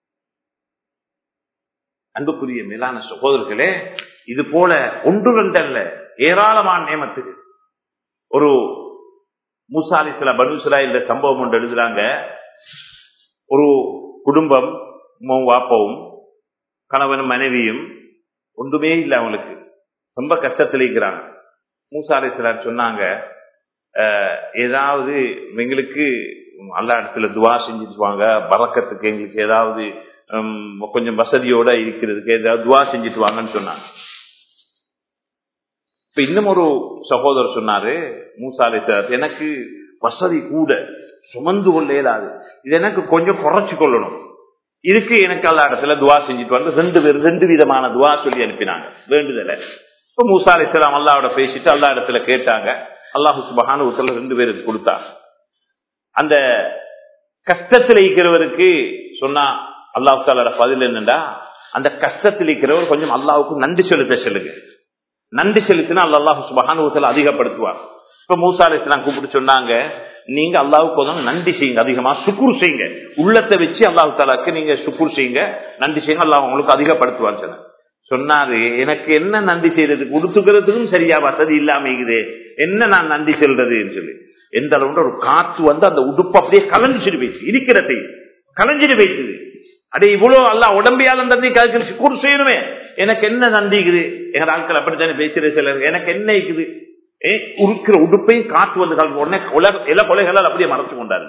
அன்புக்குரிய மேலான சகோதரர்களே இது போல ஒன்று ரெண்டு அல்ல ஏராளமான நேமத்துக்கு ஒரு மூசாலிசில பனுசுலா இந்த சம்பவம் ஒன்று எழுதுறாங்க ஒரு குடும்பம் வாப்பவும் கணவனும் மனைவியும் ஒன்றுமே இல்லை அவங்களுக்கு ரொம்ப கஷ்டத்தில் இருக்கிறாங்க மூசாலை சிலர் சொன்னாங்க ஏதாவது எங்களுக்கு அல்லா இடத்துல துவா செஞ்சுட்டு வாங்க பறக்கத்துக்கு எங்களுக்கு ஏதாவது கொஞ்சம் வசதியோட இருக்கிறதுக்கு ஏதாவது துவா செஞ்சுட்டு வாங்கன்னு சொன்னாங்க இப்ப இன்னும் ஒரு சகோதரர் சொன்னாரு மூசாலை சார் எனக்கு வசதி கூட சுமந்து கொள்ள இயலாது இது எனக்கு கொஞ்சம் குறைச்சு கொள்ளணும் இதுக்கு எனக்கு அல்லா இடத்துல துவா செஞ்சுட்டு வந்து ரெண்டு பேர் ரெண்டு விதமான துவா சொல்லி அனுப்பினாங்க வேண்டுதல இப்ப மூசா அலி இஸ்லாம் அல்லாவோட பேசிட்டு அல்லா இடத்துல கேட்டாங்க அல்லாஹு சுபஹான உத்தல ரெண்டு பேருக்கு கொடுத்தாங்க அந்த கஷ்டத்தில் இருக்கிறவருக்கு சொன்னா அல்லாஹு தாலோட பதில் என்னண்டா அந்த கஷ்டத்தில் இருக்கிறவர் கொஞ்சம் அல்லாவுக்கு நன்றி செலுத்த சொல்லுங்க நன்றி செலுத்தினா அல்லாஹு சுபஹான உத்தல அதிகப்படுத்துவார் இப்ப மூசா அலி இஸ்லாம் கூப்பிட்டு சொன்னாங்க நீங்க அல்லாவுக்கு கொஞ்சம் நன்றி செய்யுங்க அதிகமா சுக்குர் செய்யுங்க உள்ளத்தை வச்சு அல்லாஹு தாலாக்கு நீங்க சுக்குர் செய்யுங்க நன்றி செய்யுங்க அல்லாஹ் உங்களுக்கு அதிகப்படுத்துவான்னு சொன்ன சொன்னாரு எனக்கு என்ன நன்றி செய்யறது கொடுத்துக்கிறதுக்கும் சரியா வசதி இல்லாம இருக்குது என்ன நான் நன்றி செல்றதுன்னு சொல்லி எந்த அளவுன்ற ஒரு காற்று வந்து அந்த உடுப்பு அப்படியே கலைஞ்சிட்டு போயிடுச்சு இருக்கிறதை கலைஞ்சிட்டு போயிடுச்சு அடே இவ்வளவு அல்லா உடம்பியால தந்தி கலைச்சு சுக்குர் செய்யணுமே எனக்கு என்ன நன்றிக்குது எங்க ஆட்கள் அப்படித்தானே பேசுற சிலர் எனக்கு என்ன இருக்குது உருக்கிற உடுப்பையும் காற்று வந்து கலந்து உடனே இல கொலைகளால் அப்படியே மறைச்சு கொண்டாரு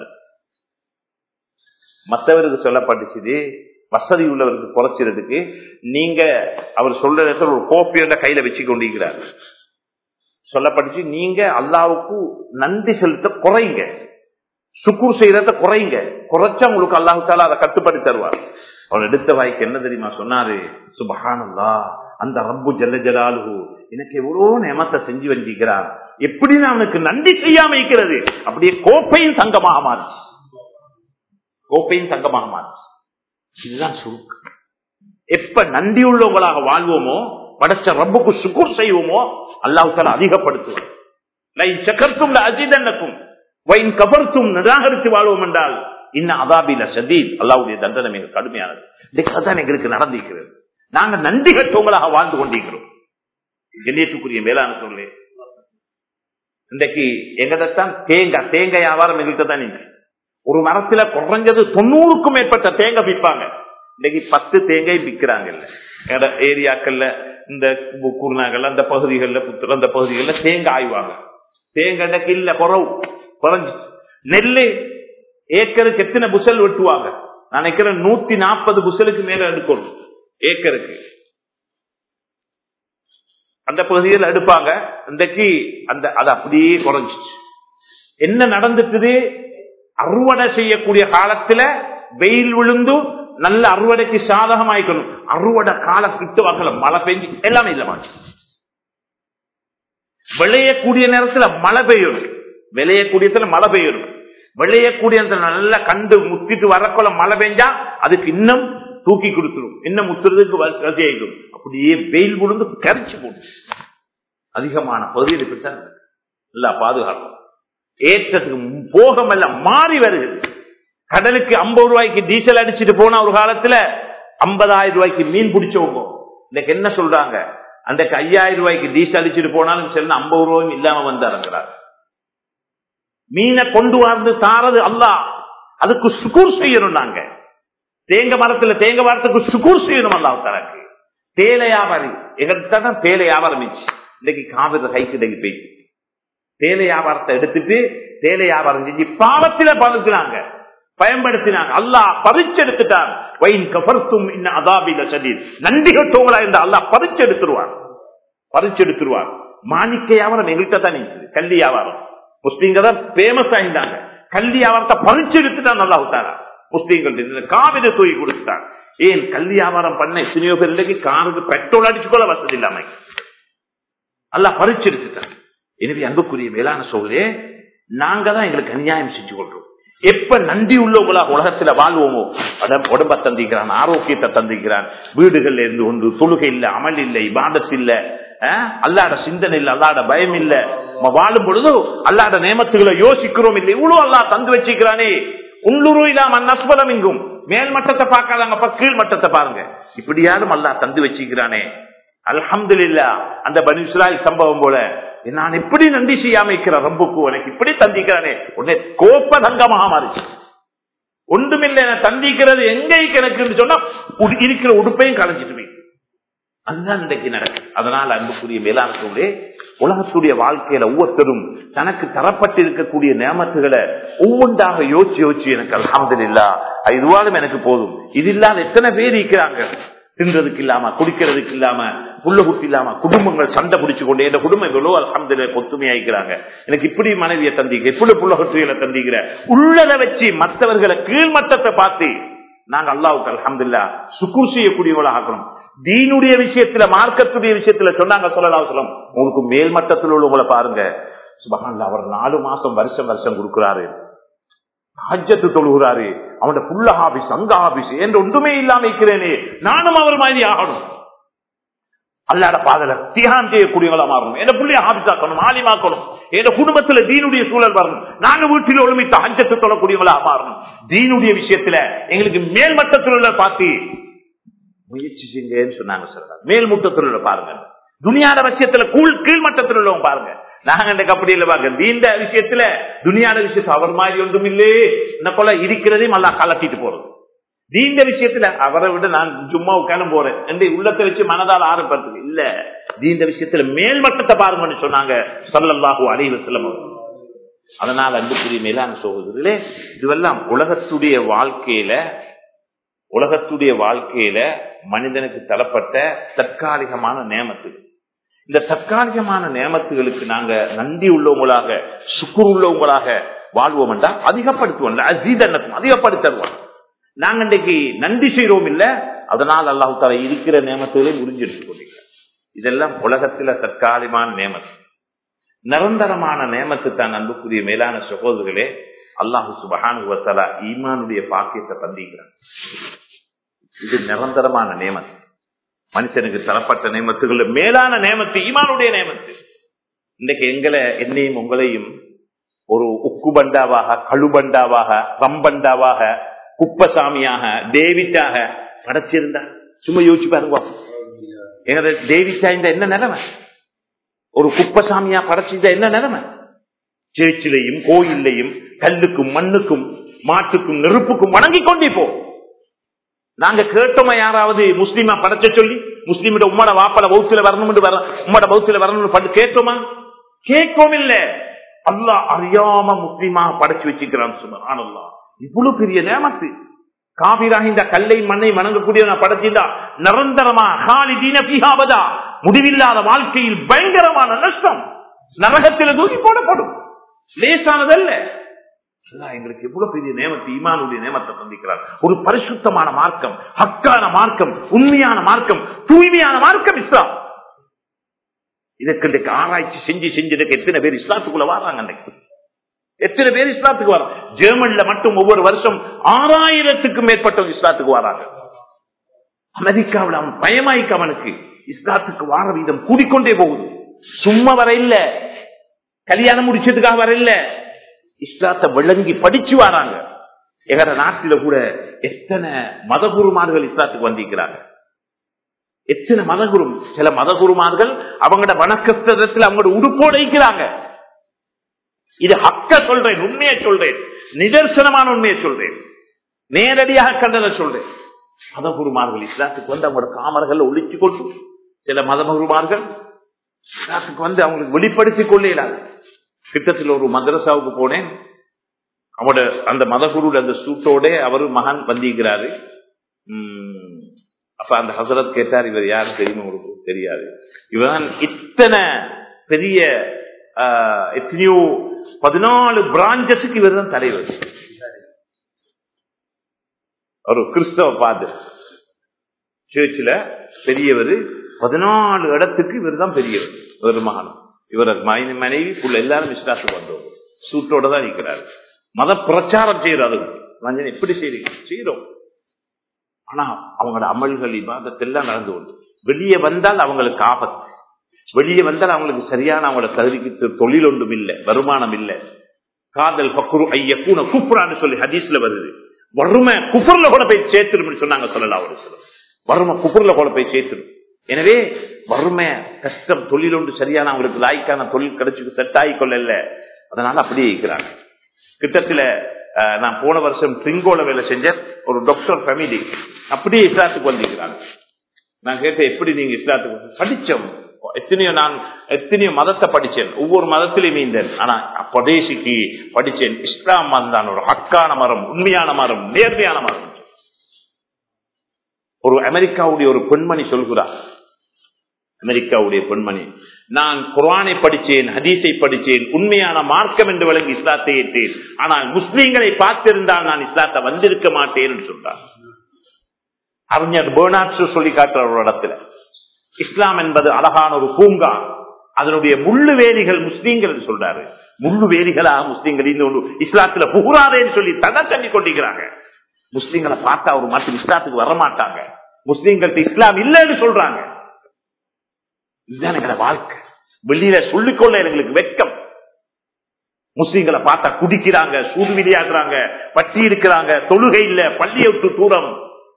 மற்றவருக்கு சொல்லப்பட்டுச்சு வசதி உள்ளவருக்கு குறைச்சிறதுக்கு நீங்க அவர் சொல்ற இடத்துல ஒரு கோப்பையோட கையில வச்சு கொண்டிருக்கிறார் சொல்லப்பட்டுச்சு நீங்க அல்லாவுக்கு நன்றி செலுத்த குறைங்க சுக்குர் செய்யறத குறைங்க குறைச்சா உங்களுக்கு அல்லாஹால அதை கட்டுப்படி தருவார் அவர் எடுத்த வாய்க்கு என்ன தெரியுமா சொன்னாரு சுபஹானல்லா அந்த ரப்பு ஜல்ல ஜலாலு எனக்கு எவ்வளவு நேமத்தை செஞ்சு வந்திருக்கிறார் எப்படி அவனுக்கு நன்றி செய்யாம இருக்கிறது அப்படியே கோப்பையும் தங்கமாக மாறுச்சு கோப்பையும் தங்கமாக மாறுச்சு இதுதான் சுருக்கு எப்ப நன்றி உள்ளவங்களாக வாழ்வோமோ படைச்ச ரப்புக்கு சுக்குர் செய்வோமோ அல்லாஹால அதிகப்படுத்துவோம் சக்கரத்தும் அஜிதன்னுக்கும் வைன் கபர்த்தும் நிராகரித்து வாழ்வோம் என்றால் இன்னும் அதாபில சதீத் அல்லாவுடைய தண்டனை மிக கடுமையானது இதுதான் எங்களுக்கு நடந்திருக்கிறது நாங்க நன்றி கட்டவங்களாக வாழ்ந்து கொண்டிருக்கிறோம் கண்ணியத்துக்குரிய மேலான சொல்லே இன்றைக்கு எங்கதான் தேங்காய் தேங்காய் வியாபாரம் எங்கள்கிட்ட தான் நீங்க ஒரு மரத்துல குறைஞ்சது தொண்ணூறுக்கும் மேற்பட்ட தேங்காய் விற்பாங்க இன்னைக்கு பத்து தேங்காய் விற்கிறாங்க இல்ல ஏரியாக்கள்ல இந்த குருநாகல் அந்த பகுதிகளில் புத்தர் அந்த பகுதிகளில் தேங்காய் ஆய்வாங்க தேங்காய் இல்ல குறவு குறைஞ்சி நெல்லு ஏக்கருக்கு எத்தனை புசல் வெட்டுவாங்க நான் நினைக்கிறேன் நூத்தி நாற்பது புசலுக்கு மேல எடுக்கணும் ஏக்கருக்கு அந்த பகுதியில் எடுப்பாங்க இன்றைக்கு அந்த அது அப்படியே குறைஞ்சிச்சு என்ன நடந்துட்டுது அறுவடை செய்யக்கூடிய காலத்துல வெயில் விழுந்து நல்ல அறுவடைக்கு சாதகமாயிக்கணும் அறுவடை கால கிட்டு வாக்கல மழை பெஞ்சு எல்லாமே இல்ல மாச்சு விளையக்கூடிய நேரத்துல மழை பெய்யணும் விளையக்கூடியத்துல மழை பெய்யணும் விளையக்கூடிய நல்ல கண்டு முத்திட்டு வரக்குள்ள மழை பெஞ்சா அதுக்கு இன்னும் தூக்கி கொடுத்துரும் இன்னும் முத்துறதுக்கு வசதியாயிடும் அப்படியே வெயில் விழுந்து கரைச்சு போட்டு அதிகமான பகுதியில் இப்படித்தான் நல்லா பாதுகாக்கும் ஏற்றத்துக்கு போகமல்ல மாறி வருகிறது கடலுக்கு ஐம்பது ரூபாய்க்கு டீசல் அடிச்சுட்டு போன ஒரு காலத்துல ஐம்பதாயிரம் ரூபாய்க்கு மீன் பிடிச்சவங்க இன்னைக்கு என்ன சொல்றாங்க அன்றைக்கு ஐயாயிரம் ரூபாய்க்கு டீசல் அடிச்சுட்டு போனாலும் சரி ஐம்பது ரூபாயும் இல்லாம வந்து இறங்குறாங்க மீனை கொண்டு வந்து தாரது அல்லா அதுக்கு சுகூர் செய்யணும் நாங்க தேங்க மரத்துல தேங்க மரத்துக்கு சுகூர் செய்யணும் அல்லா தனக்கு தேலை வியாபாரி எங்கிட்ட தான் தேலை வியாபாரம் இன்னைக்கு காவிரி கைக்கு இன்னைக்கு போயிட்டு தேலை வியாபாரத்தை எடுத்துட்டு தேலை வியாபாரம் செஞ்சு பாவத்தில பதுக்குனாங்க பயன்படுத்தினாங்க அல்லாஹ் பறிச்செடுத்துட்டான் வைன் கபர்த்தும் இன்ன அதாபில சதீர் நன்றி கட்டோங்களா இந்த அல்லாஹ் பறிச்செடுத்துருவான் பறிச்செடுத்துருவான் மாணிக்க வியாபாரம் எங்கள்கிட்ட தான் இருக்குது கல்வி வியாபாரம் முஸ்லீம்கள் தான் பேமஸ் ஆயிருந்தாங்க கல்வி வியாபாரத்தை பறிச்செடுத்துட்டான் நல்லா விட்டாரா முஸ்லீம்கள் காவிரி தூக்கி கொடுத்துட்டான் ஏன் கல்வி வியாபாரம் பண்ண எத்தனையோ பேர் இன்றைக்கு காருக்கு பெட்ரோல் அடிச்சுக்கொள்ள வசதி இல்லாம அல்ல பறிச்செடுத்துட்டான் எனவே அன்புக்குரிய மேலான சோழரே நாங்க தான் எங்களுக்கு அநியாயம் செஞ்சு கொள்றோம் எப்ப நன்றி உள்ளவங்களா உலகத்துல வாழ்வோமோ உடம்ப தந்திக்கிறான் ஆரோக்கியத்தை தந்திக்கிறான் வீடுகள்ல இருந்து ஒன்று தொழுகை இல்ல அமல் இல்லை இபாதத் இல்ல அல்லாட சிந்தனை இல்ல அல்லாட பயம் இல்ல வாழும் பொழுது அல்லாட நேமத்துகளை யோசிக்கிறோம் இல்லை இவ்வளவு அல்லா தந்து வச்சுக்கிறானே உள்ளுரு இல்லாம நஸ்பலம் இங்கும் மேல் மட்டத்தை பார்க்காதாங்க கீழ் மட்டத்தை பாருங்க இப்படியாலும் அல்லா தந்து வச்சுக்கிறானே அல்ஹம்து இல்லா அந்த பனிசுலாய் சம்பவம் போல நான் எப்படி நன்றி செய்யாம இருக்கிற ரம்புக்கு உனக்கு இப்படி தந்திக்கிறானே உன்னை கோப்ப தங்கமாக மாறிச்சு ஒன்றுமில்லை நான் தந்திக்கிறது எங்க எனக்கு சொன்னா இருக்கிற உடுப்பையும் கலைஞ்சிட்டு அதுதான் இன்றைக்கு நடக்கும் அதனால் அன்புக்குரிய மேலாண்மையே உலகத்துடைய வாழ்க்கையில ஒவ்வொருத்தரும் தனக்கு தரப்பட்டு இருக்கக்கூடிய நேமத்துகளை ஒவ்வொன்றாக யோசிச்சு யோசிச்சு எனக்கு அலமது இல்லா இதுவாலும் எனக்கு போதும் இது இல்லாத எத்தனை பேர் இருக்கிறாங்க தின்றதுக்கு இல்லாம குடிக்கிறதுக்கு இல்லாம புள்ள குட்டி இல்லாம குடும்பங்கள் சண்டை பிடிச்சு கொண்டு இந்த குடும்பம் எவ்வளவு அலமதுல கொத்துமையாக்கிறாங்க எனக்கு இப்படி மனைவியை தந்திக்க இப்படி புள்ள குட்டிகளை தந்திக்கிற உள்ளதை வச்சு மற்றவர்களை கீழ்மட்டத்தை பார்த்து நாங்க அல்லாவுக்கு அலமதுல்லா சுக்குர் செய்யக்கூடியவளை ஆக்கணும் தீனுடைய விஷயத்துல மார்க்கத்துடைய விஷயத்துல சொன்னாங்க சொல்லலாம் உங்களுக்கு மேல் மட்டத்தில் உள்ளவங்களை பாருங்க சுபகான்ல அவர் நாலு மாசம் வருஷம் வருஷம் கொடுக்கிறாரு ஹஜ்ஜத்து தொழுகிறாரு அவனோட புள்ள ஆபீஸ் அங்க ஆபீஸ் என்று ஒன்றுமே இல்லாம இருக்கிறேனே நானும் அவர் மாதிரி ஆகணும் அல்லாட பாதல தியானம் செய்யக்கூடியவங்களா மாறணும் என்ன புள்ளைய ஆபிசாக்கணும் ஆலிமாக்கணும் என் குடும்பத்துல தீனுடைய சூழல் வரணும் நாங்க வீட்டில் ஒழுமித்த அஞ்சத்து தொழக்கூடியவங்களா மாறணும் தீனுடைய விஷயத்துல எங்களுக்கு மேல் மட்டத்தில் உள்ள பார்த்து முயற்சி செஞ்சேன்னு சொன்னாங்க சார் மேல் முட்டத்தில் உள்ள பாருங்க துணியாட விஷயத்துல கூழ் கீழ்மட்டத்தில் உள்ளவங்க பாருங்க நாங்க இந்த அப்படி இல்ல பாக்க தீண்ட விஷயத்துல துணியாட விஷயத்துல அவர் மாதிரி ஒன்றும் இல்லையே என்ன போல இருக்கிறதையும் நல்லா கலட்டிட்டு போறது தீண்ட விஷயத்துல அவரை விட நான் சும்மா உட்காந்து போறேன் என்று உள்ளத்தை வச்சு மனதால் ஆரம்பிப்பது இல்ல தீண்ட விஷயத்துல மேல்மட்டத்தை பாருங்கன்னு சொன்னாங்க சொல்லல்லாஹு அலைவ செல்லம் அதனால் அன்புக்குரிய மேலான சோதரிலே இதுவெல்லாம் உலகத்துடைய வாழ்க்கையில உலகத்துடைய வாழ்க்கையில மனிதனுக்கு தரப்பட்ட தற்காலிகமான நேமத்துகள் இந்த தற்காலிகமான நேமத்துகளுக்கு நாங்க நன்றி உள்ளவங்களாக சுக்குர் உள்ளவங்களாக வாழ்வோம் என்றால் அதிகப்படுத்துவோம் அசீதனத்தும் அதிகப்படுத்துவோம் நாங்க இன்றைக்கு நன்றி செய்யறோம் இல்ல அதனால் அல்லாஹு தால இருக்கிற நேமத்துகளை உறிஞ்செடுத்துக் கொண்டிருக்கிறோம் இதெல்லாம் உலகத்துல தற்காலிகமான நேமத்து நிரந்தரமான நேமத்து தான் அன்புக்குரிய மேலான சகோதரர்களே அல்லாஹு சுபஹானுவத்தலா ஈமானுடைய பாக்கியத்தை தந்திக்கிறான் இது நிரந்தரமான நியமத்து மனுஷனுக்கு தரப்பட்ட நியமத்துகள் மேலான நியமத்து ஈமானுடைய நியமத்து இன்றைக்கு எங்களை என்னையும் உங்களையும் ஒரு உக்கு பண்டாவாக கழுபண்டாவாக ரம்பண்டாவாக குப்பசாமியாக டேவிட்டாக படைச்சிருந்தா சும்மா யோசிச்சு பாருங்க எங்க டேவிட்டா இந்த என்ன நிலைமை ஒரு குப்பசாமியா படைச்சிருந்தா என்ன நிலைமை சேர்ச்சிலையும் கோயிலையும் கல்லுக்கும் மண்ணுக்கும் மாட்டுக்கும் நெருப்புக்கும் வணங்கி கொண்டே போ நாங்க கேட்டோமா யாராவது முஸ்லீமா படைச்ச சொல்லி முஸ்லீமிட உம்மட வாப்பல பௌத்தில வரணும் உம்மட பௌத்தில வரணும் கேட்டோமா கேட்கும் இல்ல அல்லா அறியாம முஸ்லீமா படைச்சு வச்சுக்கிறான் சுமரான் அல்லா இவ்வளவு பெரிய நேமத்து காபிராக இந்த கல்லை மண்ணை வணங்கக்கூடிய படைச்சிருந்தா நிரந்தரமா காலி தீனபிகாவதா முடிவில்லாத வாழ்க்கையில் பயங்கரமான நஷ்டம் நரகத்தில் தூக்கி போடப்படும் லேசானதல்ல எங்களுக்கு எவ்வளவு பெரிய நேமத்தை ஈமானுடைய நேமத்தை சந்திக்கிறார் ஒரு பரிசுத்தமான மார்க்கம் ஹக்கான மார்க்கம் உண்மையான மார்க்கம் தூய்மையான மார்க்கம் இஸ்லாம் இதற்கு இன்றைக்கு ஆராய்ச்சி செஞ்சு செஞ்சதுக்கு எத்தனை பேர் இஸ்லாத்துக்குள்ள வராங்க அன்னைக்கு எத்தனை பேர் இஸ்லாத்துக்கு வராங்க ஜெர்மன்ல மட்டும் ஒவ்வொரு வருஷம் ஆறாயிரத்துக்கும் மேற்பட்டவங்க இஸ்லாத்துக்கு வராங்க அமெரிக்காவில் அவன் பயமாய்க்கு அவனுக்கு இஸ்லாத்துக்கு வார வீதம் கூடிக்கொண்டே போகுது சும்மா வர இல்ல கல்யாணம் முடிச்சதுக்காக வர இல்ல இஸ்லாத்தை விளங்கி படிச்சு வராங்க எங்கட நாட்டில கூட எத்தனை மதகுருமார்கள் இஸ்லாத்துக்கு வந்திருக்கிறாங்க எத்தனை மதகுரு சில மதகுருமார்கள் அவங்களோட வணக்கஸ்தலத்தில் அவங்களோட உடுப்போட இருக்கிறாங்க இது ஹக்க சொல்றேன் உண்மையை சொல்றேன் நிதர்சனமான உண்மையை சொல்றேன் நேரடியாக கண்டதை சொல்றேன் மதகுருமார்கள் இஸ்லாத்துக்கு வந்து அவங்களோட காமர்கள் ஒழிச்சு கொண்டு சில மதகுருமார்கள் இஸ்லாத்துக்கு வந்து அவங்களுக்கு வெளிப்படுத்திக் கொள்ளலாம் கிட்டத்தில் ஒரு மதரசாவுக்கு போனேன் அவனோட அந்த மதகுருட அந்த சூட்டோட அவரு மகான் வந்திருக்கிறாரு உம், அப்ப அந்த ஹசரத் கேட்டார் இவர் யாரு தெரியுமா உங்களுக்கு தெரியாது இவர்தான் இத்தனை பெரிய ஆஹ், எத்தனையோ பதினாலு பிராஞ்சஸுக்கு இவர் தான் தலைவர் ஒரு கிறிஸ்தவ பாது சேர்ச்சில் பெரியவர் பதினாலு இடத்துக்கு இவர் தான் பெரியவர் இவர் மகனும் இவர் மனைவி மனைவி புள்ள எல்லாரும் விஸ்வாசம் வந்தோம் சூட்டோட தான் இருக்கிறார் மத பிரச்சாரம் செய்யறாரு மஞ்சள் எப்படி செய்றீங்க செய்யறோம் ஆனா அவங்களோட அமல்கள் இபாதத்தெல்லாம் நடந்து கொண்டு வெளியே வந்தால் அவங்களுக்கு ஆபத்து வெளியே வந்தால் அவங்களுக்கு சரியான அவங்களோட தகுதிக்கு தொ- தொழில் ஒன்றும் இல்லை வருமானம் இல்லை காதல் பக்குரு ஐயக்கூன குப்புறான்னு சொல்லி ஹதீஸ்ல வருது வறுமை குப்புர்ல கூட போய் சேர்த்துடும் சொன்னாங்க சொல்லலாம் ஒரு சிலர் வறுமை குப்புர்ல கூட போய் சேர்த்துடும் எனவே வறுமை கஷ்டம் தொழில் ஒன்று சரியான அவங்களுக்கு லாய்க்கான தொழில் கிடைச்சு செட் ஆகி கொள்ளல அதனால அப்படியே இருக்கிறாங்க கிட்டத்துல அஹ், நான் போன வருஷம் ட்ரிங்கோல வேலை செஞ்ச ஒரு டாக்டர் ஃபேமிலி அப்படியே இஸ்லாத்துக்கு வந்திருக்கிறாங்க நான் கேட்டேன் எப்படி நீங்க இஸ்லாத்துக்கு வந்து?" படிச்சோம் எத்தனையோ நான் எத்தனையோ மதத்தை படிச்சேன் ஒவ்வொரு மதத்திலையும் இருந்தேன் ஆனா பதேசிக்கு படிச்சேன் இஸ்லாம் மதம் தான் ஒரு ஹக்கான மரம் உண்மையான மரம் நேர்மையான மரம் ஒரு அமெரிக்காவுடைய ஒரு பெண்மணி சொல்கிறார் அமெரிக்காவுடைய பெண்மணி நான் குர்ஆனை படிச்சேன் ஹதீஸை படிச்சேன் உண்மையான மார்க்கம் என்று விளங்கி இஸ்லாத்தை ஏற்றேன் ஆனால் முஸ்லீம்களை பார்த்திருந்தால் நான் இஸ்லாத்தை வந்திருக்க மாட்டேன் என்று சொல்றார் அறிஞர் பேர்னாட்ஸ் சொல்லி காட்டுற ஒரு இடத்துல இஸ்லாம் என்பது அழகான ஒரு பூங்கா அதனுடைய முள்ளு வேலிகள் முஸ்லீம்கள் என்று சொல்றாரு முள்ளு வேலிகளா முஸ்லீம்கள் இந்த ஒன்று இஸ்லாத்துல புகுறாதேன்னு சொல்லி தடை தண்ணி கொண்டிருக்கிறாங்க முஸ்லீம்களை பார்த்தா ஒரு மட்டும் இஸ்லாத்துக்கு வர மாட்டாங்க முஸ்லீம்கள்ட்ட இஸ்லாம் இல்லைன்னு சொல்றாங்க இதுதான் எங்களை வாழ்க்கை வெளியில சொல்லிக்கொள்ள எங்களுக்கு வெட்கம் முஸ்லீம்களை பார்த்தா குடிக்கிறாங்க சூடு விளையாடுறாங்க பட்டி இருக்கிறாங்க தொழுகை இல்ல பள்ளியை விட்டு தூரம்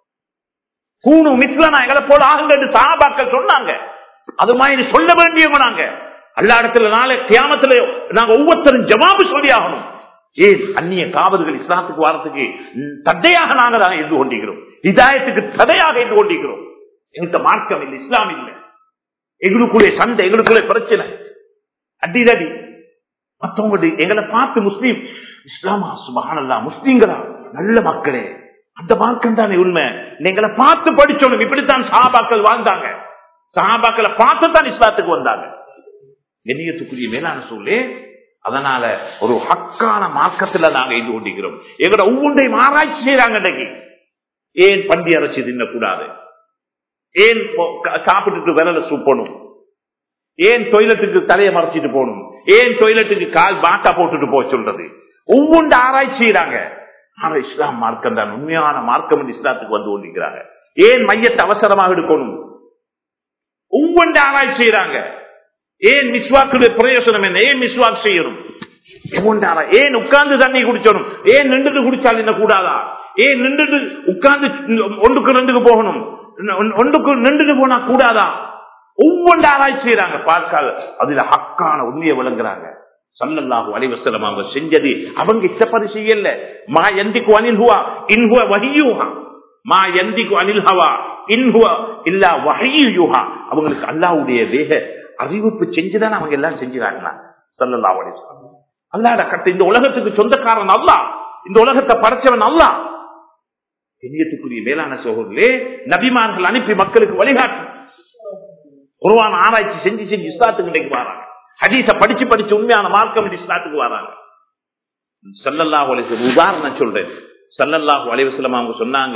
கூணு மிஸ்லனா எங்களை போல ஆகுங்க சாபாக்கள் சொன்னாங்க அது மாதிரி சொல்ல வேண்டியவங்க நாங்க எல்லா இடத்துல நாளை கியாமத்துல நாங்க ஒவ்வொருத்தரும் ஜவாபு சொல்லி ஆகணும் ஏன் அந்நிய காவல்கள் இஸ்லாத்துக்கு வாரத்துக்கு ம், தடையாக நாங்க தான் இருந்து கொண்டிருக்கிறோம் இதாயத்துக்கு தடையாக இருந்து கொண்டிருக்கிறோம் எங்களுக்கு மார்க்கம் இல்லை இஸ்லாம் இல்லை எங்களுக்குள்ளே சண்டை எங்களுக்குள்ளே பிரச்சனை அடிதடி மத்தவங்க எங்களை பார்த்து முஸ்லீம் இஸ்லாமா சுபஹானல்லா முஸ்லீம்களா நல்ல மக்களே அந்த மார்க்கம் தானே உண்மை எங்களை பார்த்து படிச்சோம் இப்படித்தான் சஹாபாக்கள் வாழ்ந்தாங்க சஹாபாக்களை பார்த்து தான் இஸ்லாத்துக்கு வந்தாங்க கண்ணியத்துக்குரிய மேலான சொல்லு அதனால ஒரு ஹக்கான மார்க்கத்துல நாங்க இது கொண்டிருக்கிறோம் எங்களோட ஒவ்வொன்றையும் ஆராய்ச்சி செய்யறாங்க இன்னைக்கு ஏன் பண்டி அரைச்சி தின்னக்கூடாது ஏன் பொ- க- சாப்பிட்டுட்டு விரல சூப்பணும் ஏன் டொய்லெட்டுக்கு தலையை மறைச்சிட்டு போகணும் ஏன் டொய்லெட்டுக்கு கால் பாட்டா போட்டுட்டு போக சொல்றது ஒவ்வொன்று ஆராய்ச்சி செய்யறாங்க ஆனா இஸ்லாம் மார்க்கம் தான் உண்மையான மார்க்கம் என்று இஸ்லாத்துக்கு வந்து கொண்டிருக்கிறாங்க ஏன் மையத்தை அவசரமாக எடுக்கணும் ஒவ்வொன்று ஆராய்ச்சி செய்யறாங்க ஏன் மிஸ்வாக்குடைய பிரயோசனம் என்ன ஏன் மிஸ்வாக் செய்யணும் ஒவ்வொன்று ஆரா- ஏன் உட்கார்ந்து தண்ணி குடிச்சணும் ஏன் நின்றுட்டு குடிச்சால் என்ன கூடாதா ஏன் நின்றுட்டு உட்கார்ந்து ஒன்றுக்கு ரெண்டுக்கு போகணும் ஒன்- ஒன்றுக்கு நின்றுட்டு போனா கூடாதா ஒவ்வொன்று ஆராய்ச்சி செய்யறாங்க பார்க்காத அதுல ஹக்கான உண்மையை விளங்குறாங்க சல்லல்லாஹு அலைஹி வஸல்லம் அவங்க செஞ்சது அவங்க இஷ்டப்படி செய்யல மா எந்திக்கு அனில் ஹுவா இன்ஹுவ வஹியூஹா மா எந்திக்கு அனில் ஹவா இன்ஹுவ இல்லா வஹியூஹா அவங்களுக்கு அல்லாஹ்வுடைய வேக அறிவிப்பு செஞ்சுதான் அவங்க எல்லாம் செஞ்சுறாங்களா சல்லல்லாஹு அலைஹி வஸல்லம் அல்லாஹ்ட கட்ட இந்த உலகத்துக்கு சொந்தக்காரன் அல்லாஹ் இந்த உலகத்தை படைச்சவன் அல்லாஹ் தெரியத்துக்குரிய மேலான சோழர்களே நபிமார்கள் அனுப்பி மக்களுக்கு வழிகாட்டு குருவான ஆராய்ச்சி செஞ்சு செஞ்சு இஸ்லாத்துக்கு இன்றைக்கு வராங்க ஹதீஸ படிச்சு படிச்சு உண்மையான மார்க்கம் என்று இஸ்லாத்துக்கு வராங்க சல்லல்லாஹு அலைஹி வஸல்லம் உதாரணம் சொல்றேன் சல்லல்லாஹு அலைஹி வஸல்லம் அவங்க சொன்னாங்க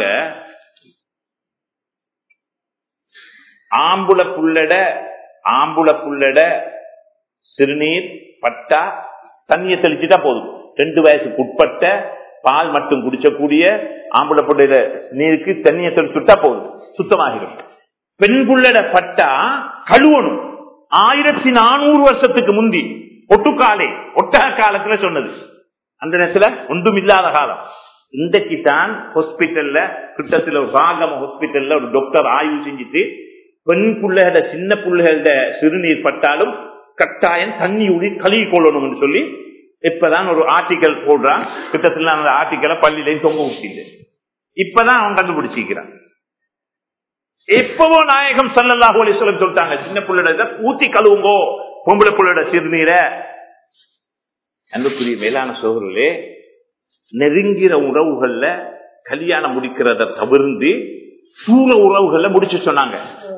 ஆம்புல புள்ளட ஆம்புல புள்ளட சிறுநீர் பட்டா தண்ணியை தெளிச்சுட்டா போதும் ரெண்டு வயசுக்கு உட்பட்ட பால் மட்டும் குடிச்சக்கூடிய ஆம்புல புள்ளையில நீருக்கு தண்ணியை தெளிச்சுட்டா போதும் சுத்தமாகிடும் பெண் புள்ளட பட்டா கழுவணும் ஆயிரத்தி நானூறு வருஷத்துக்கு முந்தி ஒட்டுக்காலே ஒட்டக காலத்துல சொன்னது அந்த நேரத்துல ஒன்றும் இல்லாத காலம் இன்றைக்கு தான் ஹாஸ்பிட்டல்ல கிட்டத்துல ஒரு ராகம ஹாஸ்பிட்டல்ல ஒரு டாக்டர் ஆய்வு செஞ்சுட்டு பெண் பிள்ளைகள சின்ன பிள்ளைகள சிறுநீர் பட்டாலும் கட்டாயம் தண்ணி ஊடி கழுவி கொள்ளணும்னு சொல்லி இப்பதான் ஒரு ஆர்டிக்கல் போடுறான் கிட்டத்துல அந்த ஆர்டிக்கலை பள்ளியிலையும் தொங்க விட்டீங்க இப்பதான் அவன் கண்டுபிடிச்சிக்கிறான் எப்பவோ நாயகம் சல்லல்லாஹு அலைஹி வஸல்லம் சொல்லிட்டாங்க சின்ன பிள்ளைட ஊத்தி கழுவுங்கோ பொம்பளை பிள்ளைட சிறுநீரை அன்புக்குரிய மேலான சோழர்களே நெருங்கிற உறவுகள்ல கல்யாணம் முடிக்கிறத தவிர்த்து சூழ உறவுகள்ல முடிச்சு சொன்னாங்க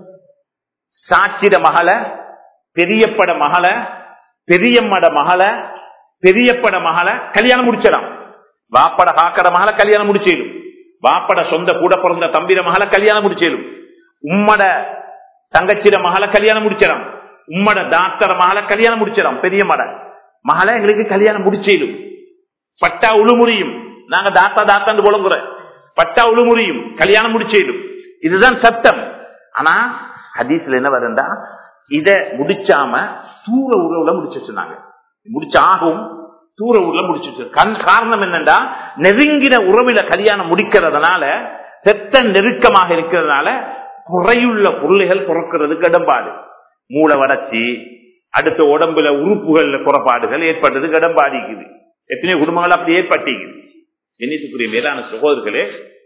சாட்சிட மகளை பெரியப்பட மகளை பெரியம்மட மகளை பெரியப்பட மகளை கல்யாணம் முடிச்சிடலாம் வாப்பட காக்கட மகளை கல்யாணம் முடிச்சிடும் வாப்பட சொந்த கூட பிறந்த தம்பிர மகளை கல்யாணம் முடிச்சிடும் உம்மட தங்கச்சிட மகளை கல்யாணம் முடிச்சிடலாம் உம்மட டாக்டர் மகளை கல்யாணம் முடிச்சிடலாம் பெரிய மட மகளை எங்களுக்கு கல்யாணம் முடிச்சிடும் பட்டா உழுமுறியும் நாங்க தாத்தா தாத்தான்னு புலங்குற பட்டா உழுமுறியும் கல்யாணம் முடிச்சிடும் இதுதான் சட்டம் ஆனா ஹதீஸ்ல என்ன வருந்தா இத முடிச்சாம தூர உறவுல முடிச்சு சொன்னாங்க முடிச்சாகும் தூர ஊர்ல முடிச்சு கண் காரணம் என்னண்டா நெருங்கின உறவில கல்யாணம் முடிக்கிறதுனால செத்த நெருக்கமாக இருக்கிறதுனால குறையுள்ள பொருள்கள் குறைக்கிறதுக்கு இடம்பாடு மூளை வளர்ச்சி அடுத்த உடம்புல உறுப்புகள்ல குறைபாடுகள் ஏற்பட்டதுக்கு இடம்பாடிக்குது எத்தனையோ குடும்பங்கள் அப்படி ஏற்பட்டிக்குது எண்ணித்துக்குரிய மேலான சகோதரர்களே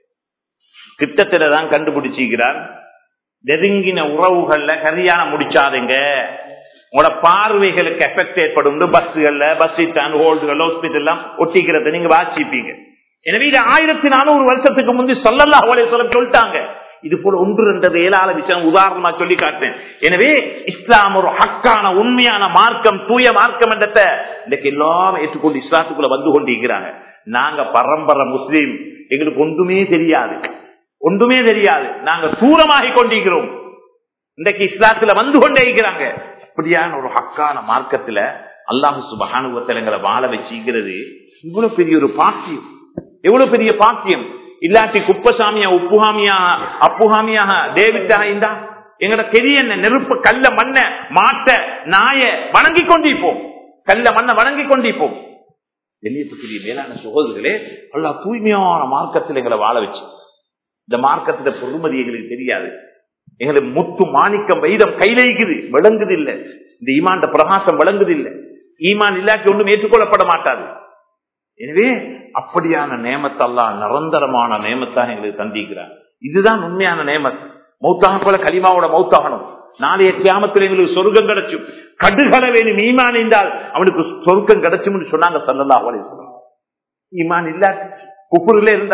கிட்டத்தில தான் கண்டுபிடிச்சிக்கிறார் நெருங்கின உறவுகள்ல கல்யாணம் முடிச்சாதுங்க உங்களோட பார்வைகளுக்கு எஃபெக்ட் ஏற்படும் பஸ்கள்ல பஸ் ஸ்டாண்ட் ஹோல்டுகள் ஹாஸ்பிட்டல் எல்லாம் ஒட்டிக்கிறத நீங்க வாசிப்பீங்க எனவே இது ஆயிரத்தி நானூறு வருஷத்துக்கு முந்தி சொல்லல்லா சொல்ல சொல்லிட்டாங்க இது போல ஒன்று ரெண்டது ஏழாவது விஷயம் உதாரணமா சொல்லி காட்டேன் எனவே இஸ்லாம் ஒரு ஹக்கான உண்மையான மார்க்கம் தூய மார்க்கம் என்றத இன்னைக்கு எல்லாம் ஏற்றுக்கொண்டு இஸ்லாத்துக்குள்ள வந்து கொண்டிருக்கிறாங்க நாங்க பரம்பரை முஸ்லீம் எங்களுக்கு ஒன்றுமே தெரியாது ஒன்றுமே தெரியாது நாங்க தூரமாகி கொண்டிருக்கிறோம் இன்றைக்கு இஸ்லாத்துல வந்து கொண்டே இருக்கிறாங்க அப்படியான ஒரு ஹக்கான மார்க்கத்துல அல்லாஹு சுபகானுவத்தலங்களை வாழ வச்சுக்கிறது இவ்வளவு பெரிய ஒரு பாக்கியம் எவ்வளவு பெரிய பாக்கியம் இல்லாட்டி குப்பசாமியா உப்புகாமியா அப்புகாமியாக டேவிட்டாக இருந்தா எங்கட பெரிய நெருப்பு கல்ல மண்ண மாட்ட நாய வணங்கி கொண்டிருப்போம் கல்ல மண்ணை வணங்கி கொண்டிருப்போம் வெளியேற்றக்கூடிய மேலான சகோதரர்களே அல்லா தூய்மையான மார்க்கத்தில் எங்களை வாழ வச்சு இந்த மார்க்கத்துல பொறுமதி எங்களுக்கு தெரியாது எங்களுக்கு முத்து மாணிக்கம் வைரம் கையில இருக்குது விளங்குது இல்ல இந்த ஈமான் பிரகாசம் விளங்குது இல்ல ஈமான் இல்லாட்டி ஒன்றும் ஏற்றுக்கொள்ளப்பட மாட்டாது எனவே அப்படியான நேமத்தெல்லாம் நிரந்தரமான நேமத்தாக எங்களுக்கு தந்திக்கிறார் இதுதான் உண்மையான நேமத் மௌத்தாக போல கலிமாவோட மௌத்தாகணும் நாளைய கிராமத்தில் எங்களுக்கு சொர்க்கம் கிடைச்சும் கடுகள வேணும் ஈமான் என்றால் அவனுக்கு சொர்க்கம் கிடைச்சும் சொன்னாங்க சல்லல்லா அவளை சொல்லலாம் ஈமான் இல்லாட்டி குப்புரில இருந்தா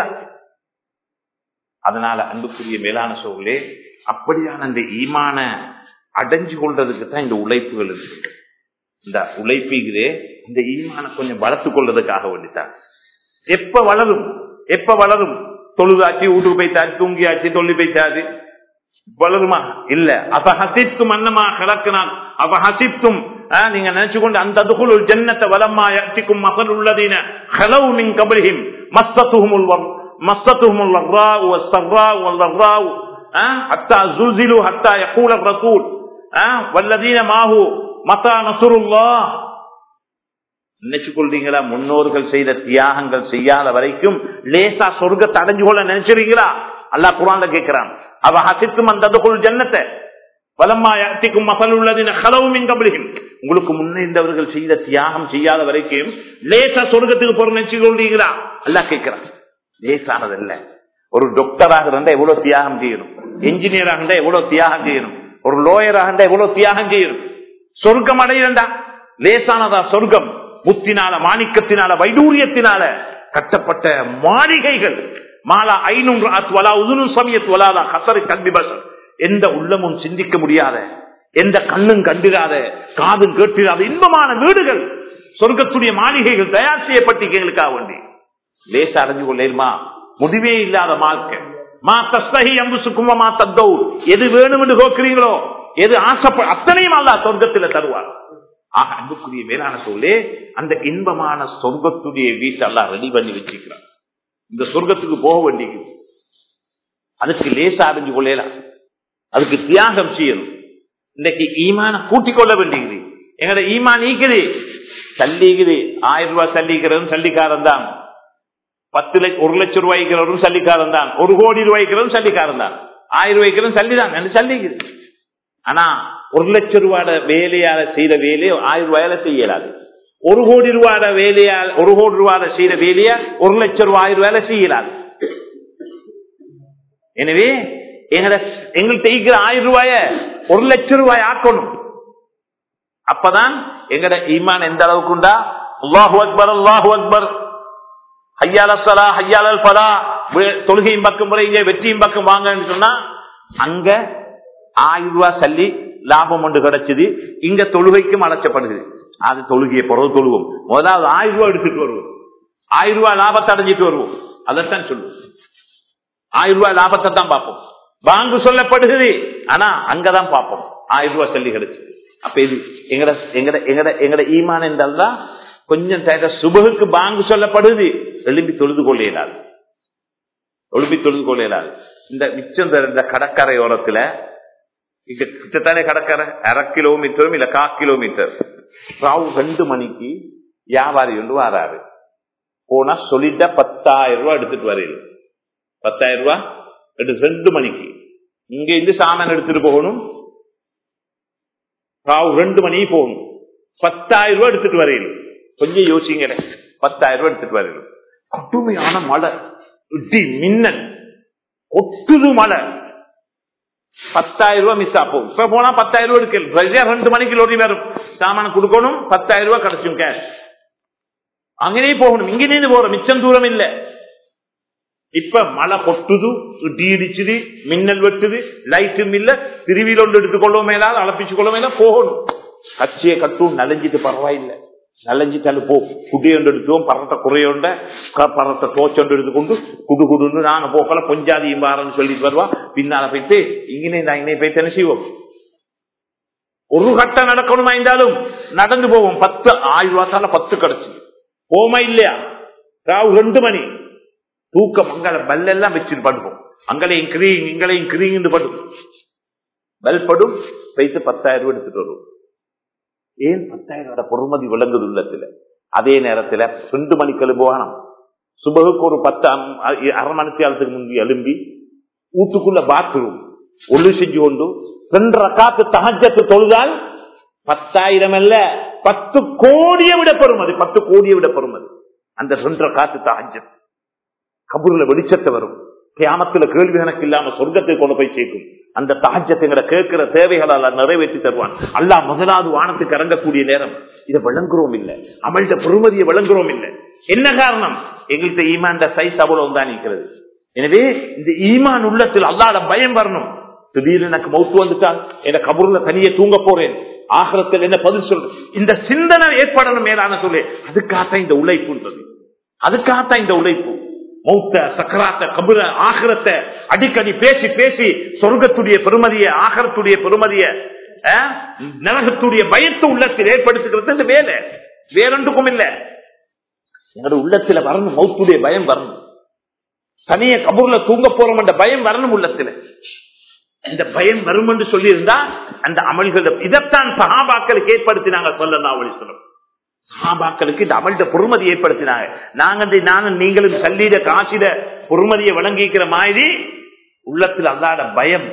அதனால அன்புக்குரிய மேலான சோழலே அப்படியான அந்த ஈமான அடைஞ்சு கொள்றதுக்கு தான் இந்த உழைப்புகள் இருக்கு இந்த உழைப்புகிறே இந்த ஈமான கொஞ்சம் வளர்த்து கொள்றதுக்காக வேண்டித்தான் எப்ப வளரும் எப்ப வளரும் தொழுதாச்சு வீட்டுக்கு போய்த்தாச்சு தூங்கியாச்சு தொல்லி போய்த்தாது வளருமா இல்ல அப்ப ஹசித்தும் அன்னமா கலக்கினால் அப்ப ஹசித்தும் நீங்க நினைச்சு கொண்டு அந்த அதுகுள் ஜன்னத்தை வலமா இறச்சிக்கும் மகன் உள்ளதீன ஹலவு மின் கபலிஹிம் மஸ்தத்துஹுமுல் مستهم الضراء والسراء والضراء أه؟ حتى زلزلوا حتى يقول الرسول أه؟ والذين معه متى نصر الله நினைச்சு கொள்றீங்களா முன்னோர்கள் செய்த தியாகங்கள் செய்யாத வரைக்கும் லேசா சொர்க்கத்தை அடைஞ்சு கொள்ள நினைச்சிருக்கீங்களா அல்லா குரான்ல கேட்கிறான் அவ ஹசித்தும் அந்த ஜன்னத்தை வலம்மாயத்திக்கும் மகள் உள்ளதின கலவும் கபலிகும் உங்களுக்கு முன்னே இருந்தவர்கள் செய்த தியாகம் செய்யாத வரைக்கும் லேசா சொர்க்கத்துக்கு போற நினைச்சு கொள்றீங்களா அல்லா கேட்கிறான் லேசானதல்ல ஒரு டாக்டராக இருந்தா எவ்வளவு தியாகம் செய்யணும் என்ஜினியராக இருந்தா எவ்வளவு தியாகம் செய்யணும் ஒரு லோயராக இருந்தா எவ்வளவு தியாகம் செய்யணும் சொர்க்கம் அடையண்டா லேசானதா சொர்க்கம் முத்தினால மாணிக்கத்தினால வைடூரியத்தினால கட்டப்பட்ட மாளிகைகள் மாலா ஐநூறு அத்வலா உதுனு சமயத் வலாதா கத்தரை கல்வி பசர் எந்த உள்ளமும் சிந்திக்க முடியாத எந்த கண்ணும் கண்டிராத காதும் கேட்டிராத இன்பமான வீடுகள் சொர்க்கத்துடைய மாளிகைகள் தயார் செய்யப்பட்டிருக்கீங்களுக்காக வேண்டி லேச அடைஞ்சு கொள்ளேருமா முடிவே இல்லாத மார்க்க மா தஸ்தகி அம்புசுக்குமா மா தத்தோ எது வேணும் என்று கோக்குறீங்களோ எது ஆசைப்பட அத்தனையும் அல்ல சொர்க்கத்தில் தருவார் ஆக அன்புக்குரிய மேலான சொல்லே அந்த இன்பமான சொர்க்கத்துடைய வீட்டெல்லாம் ரெடி பண்ணி வச்சிருக்கிறார் இந்த சொர்க்கத்துக்கு போக வேண்டியது அதுக்கு லேசா அடைஞ்சு கொள்ளலாம் அதுக்கு தியாகம் செய்யணும் இன்னைக்கு ஈமான கூட்டிக் கொள்ள வேண்டியது எங்கட ஈமான் நீக்குது சல்லிக்குது ஆயிரம் ரூபாய் சல்லிக்கிறதும் சல்லிக்காரன் தான் பத்து லட்சம் ஒரு லட்சம் ரூபாய்க்கிறவரும் சல்லிக்காரன் தான் ஒரு கோடி ரூபாய்க்கிறவரும் சல்லிக்காரன் தான் ஆயிரம் ரூபாய்க்கிறதும் சல்லிதான் சல்லிக்குது ஆனா ஒரு லட்சம் ரூபாய் வேலையால செய்த வேலையை ஆயிரம் ரூபாயால செய்யலாது ஒரு கோடி ரூபாய் வேலையால் ஒரு கோடி ரூபாய் செய்யற வேலைய ஒரு லட்சம் ரூபாய் ஆயிரம் ரூபாயில செய்யலாது எனவே எங்களை எங்கள்கிட்ட இருக்கிற ஆயிரம் ரூபாய ஒரு லட்சம் ரூபாய் ஆக்கணும் அப்பதான் எங்கட ஈமான் எந்த அளவுக்கு உண்டா அல்லாஹு அக்பர் அல்லாஹு அக்பர் ஹையால சலா ஹையாலல் பலா தொழுகையும் பக்கம் முறைங்க வெற்றியும் பக்கம் வாங்கன்னு சொன்னா அங்க ஆயிரம் ரூபாய் சல்லி லாபம் ஒன்று கிடைச்சது இங்க தொழுகைக்கும் அழைச்சப்படுது அது தொழுகையை பிறகு தொழுவோம் முதலாவது ஆயிரம் ரூபாய் எடுத்துட்டு வருவோம் ஆயிரம் ரூபாய் லாபத்தை அடைஞ்சிட்டு வருவோம் அதைத்தான் சொல்லுவோம் ஆயிரம் ரூபாய் லாபத்தை தான் பார்ப்போம் பாங்கு சொல்லப்படுகிறது ஆனா அங்கதான் பார்ப்போம் ஆயிரம் ரூபாய் சல்லி கிடைச்சது அப்ப இது எங்கட எங்கட எங்கட எங்கட ஈமான் என்றால்தான் கொஞ்சம் தேக சுபகுக்கு பாங்கு சொல்லப்படுது எழும்பி தொழுது கொள்ளையிலாது எழும்பி தொழுது கொள்ளையிலாது இந்த மிச்சம் இந்த கடற்கரையோரத்துல இங்க கிட்டத்தானே கடற்கரை அரை கிலோமீட்டரும் இல்ல கா கிலோமீட்டர் ராவு ரெண்டு மணிக்கு வியாபாரி ஒன்று வராரு போனா சொல்லிட்டா பத்தாயிரம் ரூபாய் எடுத்துட்டு வரையில பத்தாயிரம் ரூபாய் எடுத்து ரெண்டு மணிக்கு இங்க இருந்து சாமான் எடுத்துட்டு போகணும் ராவு ரெண்டு மணி போகணும் பத்தாயிரம் ரூபாய் எடுத்துட்டு வரையில கொஞ்சம் யோசிங்க பத்தாயிரம் ரூபாய் எடுத்துட்டு வரையில கடுமையான மழை இடி மின்னல் ஒட்டுது மழை பத்தாயிரம் ரூபாய் மிஸ் ஆகும் இப்ப போனா பத்தாயிரம் ரூபாய் எடுக்கல ரெண்டு மணிக்கு லோரி வரும் சாமான கொடுக்கணும் பத்தாயிரம் ரூபாய் கிடைச்சும் கேஷ் அங்கேயே போகணும் இங்கே போறோம் மிச்சம் தூரம் இல்ல இப்ப மழை கொட்டுது இடி இடிச்சுது மின்னல் வெட்டுது லைட்டும் இல்ல திருவியில் ஒன்று எடுத்துக்கொள்ளவும் மேலாது அளப்பிச்சு கொள்ள மேல போகணும் கச்சியை கட்டும் நலஞ்சிட்டு பரவாயில்லை நலஞ்சிட்டாலும் போ குடியொண்டு எடுத்துவோம் பறத்தை குறையோண்ட பறத்தை தோச்சொண்டு எடுத்துக்கொண்டு குடு குடுன்னு நாங்க போக்கல பொஞ்சாதியும் பாருன்னு சொல்லிட்டு வருவா பின்னால போயிட்டு இங்கே நான் இங்கே போயிட்டு என்ன செய்வோம் ஒரு கட்டம் நடக்கணுமா இருந்தாலும் நடந்து போவோம் பத்து ஆயிரம் ரூபாத்தால பத்து கிடைச்சு போமா இல்லையா ராவு ரெண்டு மணி தூக்கம் அங்கல பல் எல்லாம் வச்சுட்டு படுப்போம் அங்களையும் கிரீங் இங்களையும் கிரீங்னு படும் பல் படும் வைத்து பத்தாயிரம் ரூபாய் எடுத்துட்டு வருவோம் ஏன் பத்தாயிரம் பொறுமதி விளங்குது உள்ளத்துல அதே நேரத்துல ரெண்டு மணிக்கு எழுப்புவானம் சுபகுக்கு ஒரு பத்து அரை மணி காலத்துக்கு முந்தி எழும்பி வீட்டுக்குள்ள பாத்ரூம் ஒழு செஞ்சு கொண்டு ரெண்டு ரக்காத்து தகஜத்து தொழுதால் பத்தாயிரம் அல்ல பத்து கோடியை விட பெறுமதி பத்து கோடியை விட பெறுமதி அந்த ரெண்டரை காத்து தகஜத் கபூர்ல வெளிச்சத்தை வரும் கியாமத்துல கேள்வி கணக்கு இல்லாம சொர்க்கத்தை கொண்டு போய் சேர்க்கும் அந்த தாஜ்யத்தை கேட்கிற தேவைகளால் நிறைவேற்றி தருவான் அல்லா முதலாவது வானத்துக்கு இறங்கக்கூடிய நேரம் இதை விளங்குறோம் இல்ல அமல்ட பெருமதியை விளங்குறோம் இல்ல என்ன காரணம் எங்கள்கிட்ட ஈமான் சைஸ் அவ்வளவு தான் இருக்கிறது எனவே இந்த ஈமான் உள்ளத்தில் அல்லாட பயம் வரணும் திடீர்னு எனக்கு மௌத்து வந்துட்டால் என கபூர்ல தனியே தூங்க போறேன் ஆகரத்தில் என்ன பதில் சொல்ற இந்த சிந்தனை ஏற்படணும் மேலான சொல்லு அதுக்காகத்தான் இந்த உழைப்புன்றது அதுக்காகத்தான் இந்த உழைப்பு மௌத்த சக்கராத்த கபுர ஆகரத்தை அடிக்கடி பேசி பேசி சொர்க்கத்துடைய பெருமதிய ஆகரத்துடைய பெருமதிய நரகத்துடைய பயத்தை உள்ளத்தில் ஏற்படுத்துகிறது இந்த வேலை வேறொன்றுக்கும் இல்ல எங்களோட உள்ளத்துல வரணும் மௌத்துடைய பயம் வரணும் தனிய கபூர்ல தூங்க போறோம் என்ற பயம் வரணும் உள்ளத்துல இந்த பயம் வரும் என்று சொல்லி இருந்தா அந்த அமல்கள் இதைத்தான் சகாபாக்களுக்கு ஏற்படுத்தினாங்க சொல்லலாம் சொல்லும் சஹாபாக்களுக்கு இந்த அமல்ட பொறுமதி ஏற்படுத்தினாங்க நாங்க நானும் நீங்களும் சல்லீட காசிட பொறுமதியை வழங்கிக்கிற மாதிரி உள்ளத்தில் அல்லாத பயம்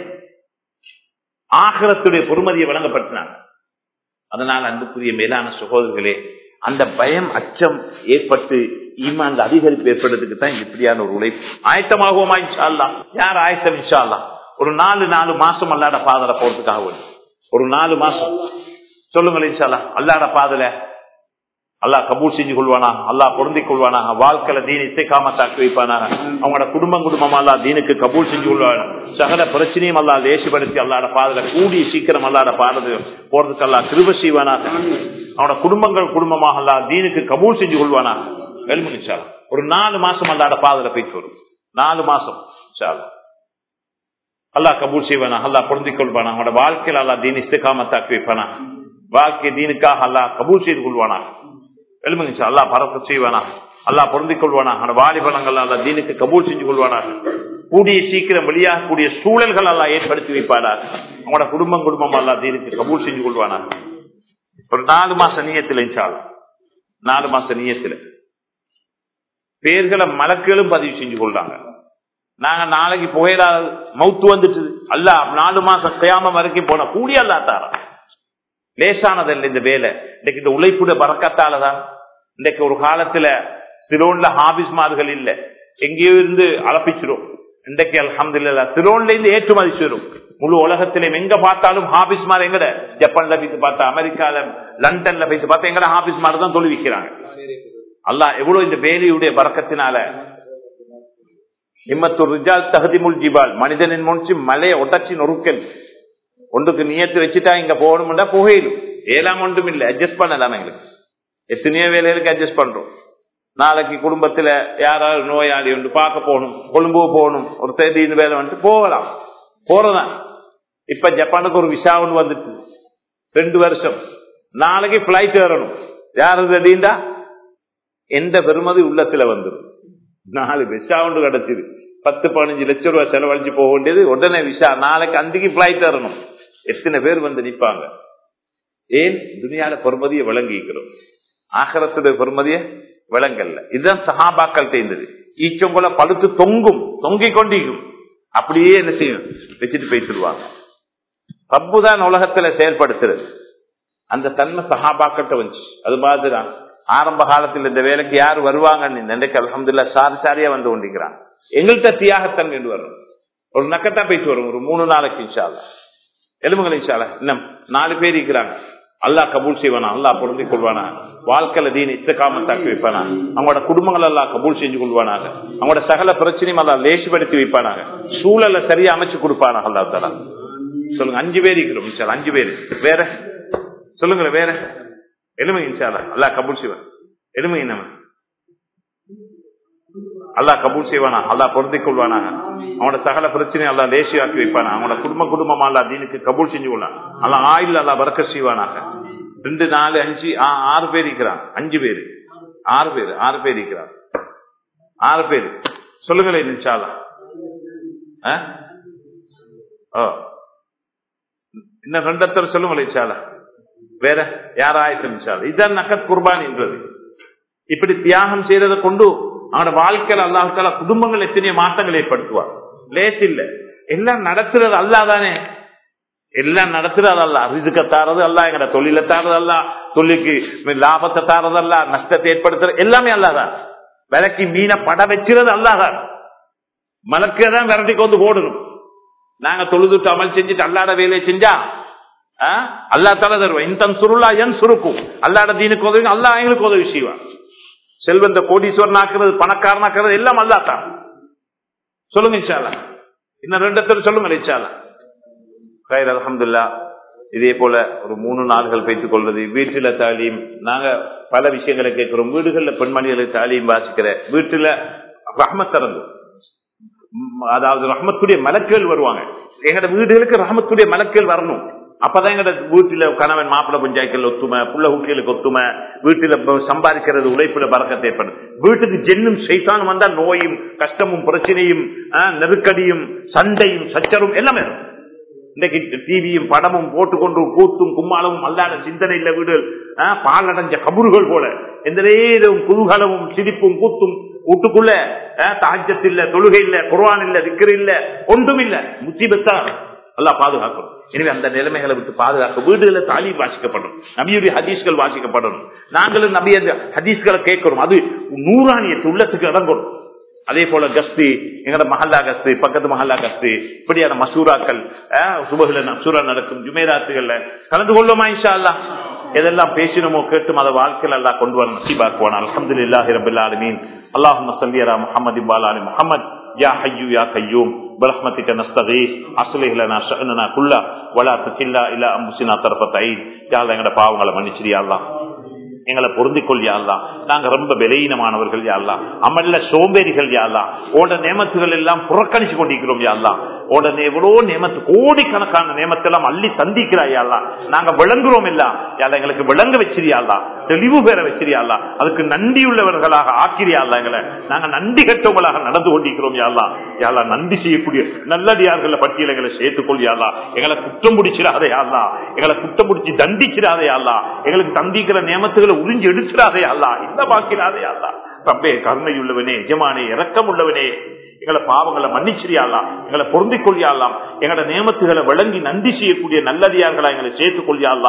ஆகரத்துடைய பொறுமதியை வழங்கப்படுத்தினாங்க அதனால் அன்புக்குரிய மேலான சகோதரர்களே அந்த பயம் அச்சம் ஏற்பட்டு ஈமான் அதிகரிப்பு ஏற்படுறதுக்கு தான் இப்படியான ஒரு உழைப்பு ஆயத்தமாகுவோமா இன்ஷால்லா யார் ஆயத்தம் இன்ஷால்லா ஒரு நாலு நாலு மாசம் அல்லாட பாதல போறதுக்காக வேணும் ஒரு நாலு மாசம் சொல்லுங்கள் இன்ஷால்லா அல்லாட பாதல அல்லா கபூல் செஞ்சு கொள்வானா அல்லா பொருந்தி கொள்வானா வாழ்க்கையில தீன இசைக்காமத்தாக்கி வைப்பானா அவங்களோட குடும்பம் குடும்பம் அல்லா தீனுக்கு கபூல் செஞ்சு கொள்வானா சகல பிரச்சனையும் அல்லா லேசிப்படுத்தி அல்லாட பாதல கூடி சீக்கிரம் அல்லாட பாதது போறதுக்கு அல்லா கிருப செய்வானாக அவனோட குடும்பங்கள் குடும்பமாக அல்லா தீனுக்கு கபூல் செஞ்சு கொள்வானா வெல்முனிச்சாலா ஒரு நாலு மாசம் அல்லாட பாதல போயிட்டு வரும் நாலு மாசம் சாலா அல்லா கபூல் செய்வானா அல்லா பொருந்திக் கொள்வானா அவனோட வாழ்க்கையில் அல்லா தீன் இஸ்திகாமத்தாக்கி வைப்பானா வாழ்க்கை தீனுக்காக அல்லா கபூல் செய்து கொள்வானா எழுமுங்க அல்லா பரப்ப செய்வானா அல்லா பொருந்திக் கொள்வானா அவனோட வாலிபலங்கள் அல்லா தீனுக்கு கபூல் செஞ்சு கொள்வானா கூடிய சீக்கிரம் வெளியாகக்கூடிய சூழல்கள் அல்லா ஏற்படுத்தி வைப்பானா அவனோட குடும்பம் குடும்பம் அல்லா தீனுக்கு கபூல் செஞ்சு கொள்வானா ஒரு நாலு மாச நீயத்தில் இன்ஷால் நாலு மாச நீயத்தில் பேர்களை மலக்களும் பதிவு செஞ்சு கொள்றாங்க நாங்க நாளைக்கு புகையிலா மவுத்து வந்துட்டு அல்ல நாலு மாசம் கையாம வரைக்கும் போன கூடிய அல்லா தாரா லேசானதல்ல இந்த வேலை இன்னைக்கு இந்த உழைப்புட பறக்கத்தாலதான் இன்னைக்கு ஒரு காலத்துல சிலோன்ல ஹாபிஸ்மார்கள் இல்ல எங்கேயோ இருந்து அளப்பிச்சிரும் இன்றைக்கு அலமது இல்ல சிலோன்ல இருந்து ஏற்றுமதி வரும் முழு உலகத்திலும் எங்க பார்த்தாலும் ஹாபிஸ் மாதிரி எங்கட ஜப்பான்ல போயிட்டு பார்த்தா அமெரிக்கால லண்டன்ல போயிட்டு பார்த்தா எங்கட ஹாபிஸ் மாதிரி தான் தொழுவிக்கிறாங்க அல்லாஹ் எவ்வளவு இந்த வேலையுடைய பறக்கத்தினால இம்மத்தூர் ரிஜால் தகுதிமுல் ஜிபால் மனிதனின் முன்சி மலையை உடச்சி நொறுக்கல் ஒன்றுக்கு நியத்து வச்சுட்டா இங்க போகணும்னா புகையிலும் ஏலாம் ஒன்றும் இல்லை அட்ஜஸ்ட் பண்ணலாம் எங்களுக்கு எத்தனையோ வேலைகளுக்கு அட்ஜஸ்ட் பண்றோம் நாளைக்கு குடும்பத்துல யாராவது நோயாளி ஒன்று பார்க்க போகணும் கொழும்பு போகணும் ஒரு தேதியின் வேலை வந்துட்டு போகலாம் போறதான் இப்ப ஜப்பானுக்கு ஒரு விசா ஒன்று வந்துட்டு ரெண்டு வருஷம் நாளைக்கு பிளைட் ஏறணும் யாரு ரெடிண்டா எந்த பெருமதி உள்ளத்துல வந்துடும் நாலு விசா ஒன்று கிடைச்சிது பத்து பதினஞ்சு லட்சம் ரூபாய் செலவழிச்சு போக வேண்டியது உடனே விசா நாளைக்கு அன்றைக்கு பிளைட் ஏறணும் எத்தனை பேர் வந்து நிப்பாங்க ஏன் துணியால பொறுமதியை விளங்கிக்கிறோம் ஆகரத்துடைய பொறுமதியை விளங்கல்ல இதுதான் சஹாபாக்கள் தேர்ந்தது ஈச்சொங்கோல பழுத்து தொங்கும் தொங்கிக் கொண்டிருக்கும் அப்படியே என்ன செய்யும் வச்சுட்டு போயிட்டுருவாங்க பப்புதான் உலகத்துல செயல்படுத்துறது அந்த தன்மை சஹாபாக்கிட்ட வந்துச்சு அது மாதிரி தான் ஆரம்ப காலத்தில் இந்த வேலைக்கு யார் வருவாங்கன்னு நினைக்க அலமதுல்லா சாரி சாரியா வந்து கொண்டிருக்கிறான் எங்கள்கிட்ட தியாகத்தன்மை என்று வரும் ஒரு நக்கத்தான் போயிட்டு வரும் ஒரு மூணு நாளைக்கு இன்ஷால்லா எலும்புகள் இன்ஷால்லா இன்னும் நாலு பேர் இருக்கிறாங்க அல்லாஹ் கபூல் செய்வானா அல்லாஹ் பொருந்திக் கொள்வானா வாழ்க்கையில தீன் இஸ்தகாமத்தாக்கி வைப்பானா அவங்களோட குடும்பங்கள் எல்லாம் கபூல் செஞ்சு கொள்வானாக அவங்களோட சகல பிரச்சனையும் எல்லாம் லேசுபடுத்தி வைப்பானாங்க சூழலை சரியா அமைச்சு கொடுப்பானாக அல்லா தலா சொல்லுங்க அஞ்சு பேர் இருக்கிறோம் இன்ஷால்லா அஞ்சு பேர் வேற சொல்லுங்களேன் வேற எலுமை இன்ஷால்லா அல்லாஹ் கபூல் செய்வான் எலுமை நம்ம அல்லாஹ் கபூல் செய்வானா அல்லாஹ் பொருந்திக் கொள்வானாங்க அவனோட சகல பிரச்சனையும் அல்லா லேசியாக்கி வைப்பானா அவனோட குடும்ப குடும்பமா அல்லா தீனுக்கு கபூல் செஞ்சு கொள்ளான் அல்லா ஆயில் அல்லா பறக்க செய்வானாக ரெண்டு நாலு அஞ்சு ஆ- ஆறு பேர் இருக்கிறான் அஞ்சு பேர் ஆறு பேர் ஆறு பேர் இருக்கிறான் ஆறு பேர் சொல்லுங்களேன் இன்ஷால்லா ஆ? ஓ இன்னும் ரெண்டத்தர் சொல்லுங்களேன் இன்ஷால்லா வேற யாராயிரம் இன்ஷால்லா இதுதான் நக்கத் குர்பான் என்றது இப்படி தியாகம் செய்யறதை கொண்டு அவனோட வாழ்க்கையில அல்லாஹால குடும்பங்கள் எத்தனையோ மாற்றங்களை ஏற்படுத்துவார் லேஸ் இல்ல எல்லாம் நடத்துறது அல்லாதானே எல்லாம் நடத்துறது அல்ல ரிதுக்க தாரது அல்ல எங்கட தொழில தாரது அல்ல தொழிலுக்கு லாபத்தை தாரது அல்ல நஷ்டத்தை ஏற்படுத்துறது எல்லாமே அல்லாதான் விலைக்கு மீனை பட வச்சுறது அல்லாதான் மலக்கு தான் விரட்டி கொண்டு போடணும் நாங்க தொழுதுட்டு அமல் செஞ்சுட்டு அல்லாட வேலையை செஞ்சா ஆ? அல்லா தலை தருவோம் இந்த சுருளா என் சுருக்கும் அல்லாட தீனுக்கு உதவி அல்லா எங்களுக்கு உதவி செய்வான் செல்வந்த கோடீஸ்வரன் ஆக்குறது பணக்காரனாக்குறது எல்லாம் அல்லாத்தான் சொல்லுங்க இன்ஷால்லா இன்னும் ரெண்டு இடத்துல சொல்லுங்க இன்ஷால்லா கயிறு அலமதுல்லா இதே போல ஒரு மூணு நாள்கள் வைத்துக் கொள்வது வீட்டுல தாலீம் நாங்க பல விஷயங்களை கேட்கிறோம் வீடுகள்ல பெண்மணிகளுக்கு தாலீம் வாசிக்கிற வீட்டுல ரஹமத் திறந்து ம், அதாவது ரஹமத்துடைய மலக்குகள் வருவாங்க எங்கட வீடுகளுக்கு ரஹமத்துடைய மலக்குகள் வரணும் அப்பதான் எங்கட வீட்டுல கணவன் மாப்பிள்ளை பஞ்சாயத்துல ஒத்துமை புள்ள குட்டிகளுக்கு ஒத்துமை வீட்டுல ப- சம்பாதிக்கிறது உழைப்புல பறக்கத்தை ஏற்படும் வீட்டுக்கு ஜென்னும் சைத்தானும் வந்தா நோயும் கஷ்டமும் பிரச்சனையும் ஆ, நெருக்கடியும் சண்டையும் சச்சரும் எல்லாமே இருக்கும் இன்னைக்கு டிவியும் படமும் போட்டுக்கொண்டு கூத்தும் கும்மாளமும் அல்லாத சிந்தனை இல்ல வீடுகள் ஆ, பாலடைஞ்ச கபறுகள் போல எந்த நேரம் குதூகலமும் சிரிப்பும் கூத்தும் வீட்டுக்குள்ள தாஜத்து இல்ல தொழுகை இல்ல குர்ஆன் இல்ல திக்ரு இல்ல ஒன்றும் இல்ல முத்திபத்தா எல்லாம் பாதுகாக்கணும் எனவே அந்த நிலைமைகளை விட்டு பாதுகாக்க வீடுகளை தாலீம் வாசிக்கப்படணும் நபியுடைய ஹதீஸ்கள் வாசிக்கப்படணும் நாங்களும் நபிய ஹதீஸ்களை கேட்கிறோம் அது நூறாணியத்து உள்ளத்துக்கு இடங்கணும் அதே போல கஸ்தி எங்கட மஹல்லா கஸ்தி பக்கத்து மஹல்லா கஸ்தி இப்படியான மசூராக்கள் சுபகுல மசூரா நடக்கும் ஜுமேராத்துகள்ல கலந்து கொள்ளுமா இன்ஷா அல்லாஹ் எதெல்லாம் பேசினமோ கேட்டும் அதை வாழ்க்கையில் எல்லாம் கொண்டு வர நசீபாக்குவான் அல்ஹம்துலில்லாஹி ரபில் ஆலமீன் அல்லாஹும்ம ஸல்லி அலா முஹம்மதி வாலி முஹம்மத் يا حي يا قيوم برحمتك نستغيث اصلح لنا شأننا كله ولا تكلنا الى انفسنا طرفة عين يا الله எங்கட பாவங்களை மன்னிச்சிரியா அல்லாஹ் எங்களை பொருந்திக்கொள் யாழ்லா நாங்க ரொம்ப விலையினமானவர்கள் யாழ்லா அமல்ல சோம்பேறிகள் யாழ்லா ஓட நியமத்துகள் எல்லாம் புறக்கணிச்சு கொண்டிருக்கிறோம் யாழ்லா ஓட எவ்வளோ நியமத்து கோடிக்கணக்கான நியமத்தெல்லாம் அள்ளி தந்திக்கிறாய் யாழ்லா நாங்க விளங்குறோம் இல்ல யாழ்லா எங்களுக்கு விளங்க வச்சிரியாள்லா தெளிவு பெற வச்சிரியாள்லா அதுக்கு நன்றி உள்ளவர்களாக ஆக்கிரியாள்லா எங்களை நாங்க நன்றி கட்டவங்களாக நடந்து கொண்டிருக்கிறோம் யாழ்லா யாழ்லா நன்றி செய்யக்கூடிய நல்லடியார்கள் பட்டியல எங்களை சேர்த்துக்கொள் யாழ்லா எங்களை குற்றம் பிடிச்சிடாதே யாழ்லா எங்களை குற்றம் பிடிச்சி தண்டிச்சிடாதே யாழ்லா எங்களுக்கு தந்திக்கிற நியமத்துகளை உறிஞ்சி எடுத்துடாதே அல்லா இந்த பாக்கிறாதே அல்லா ரப்பே கருணை உள்ளவனே எஜமானே இரக்கம் உள்ளவனே எங்களை பாவங்களை மன்னிச்சிரியாலாம் எங்களை பொருந்திக் கொள்ளியாலாம் எங்களோட நியமத்துகளை விளங்கி நன்றி செய்யக்கூடிய நல்லதியார்களா எங்களை சேர்த்துக் கொள்ளியாலாம்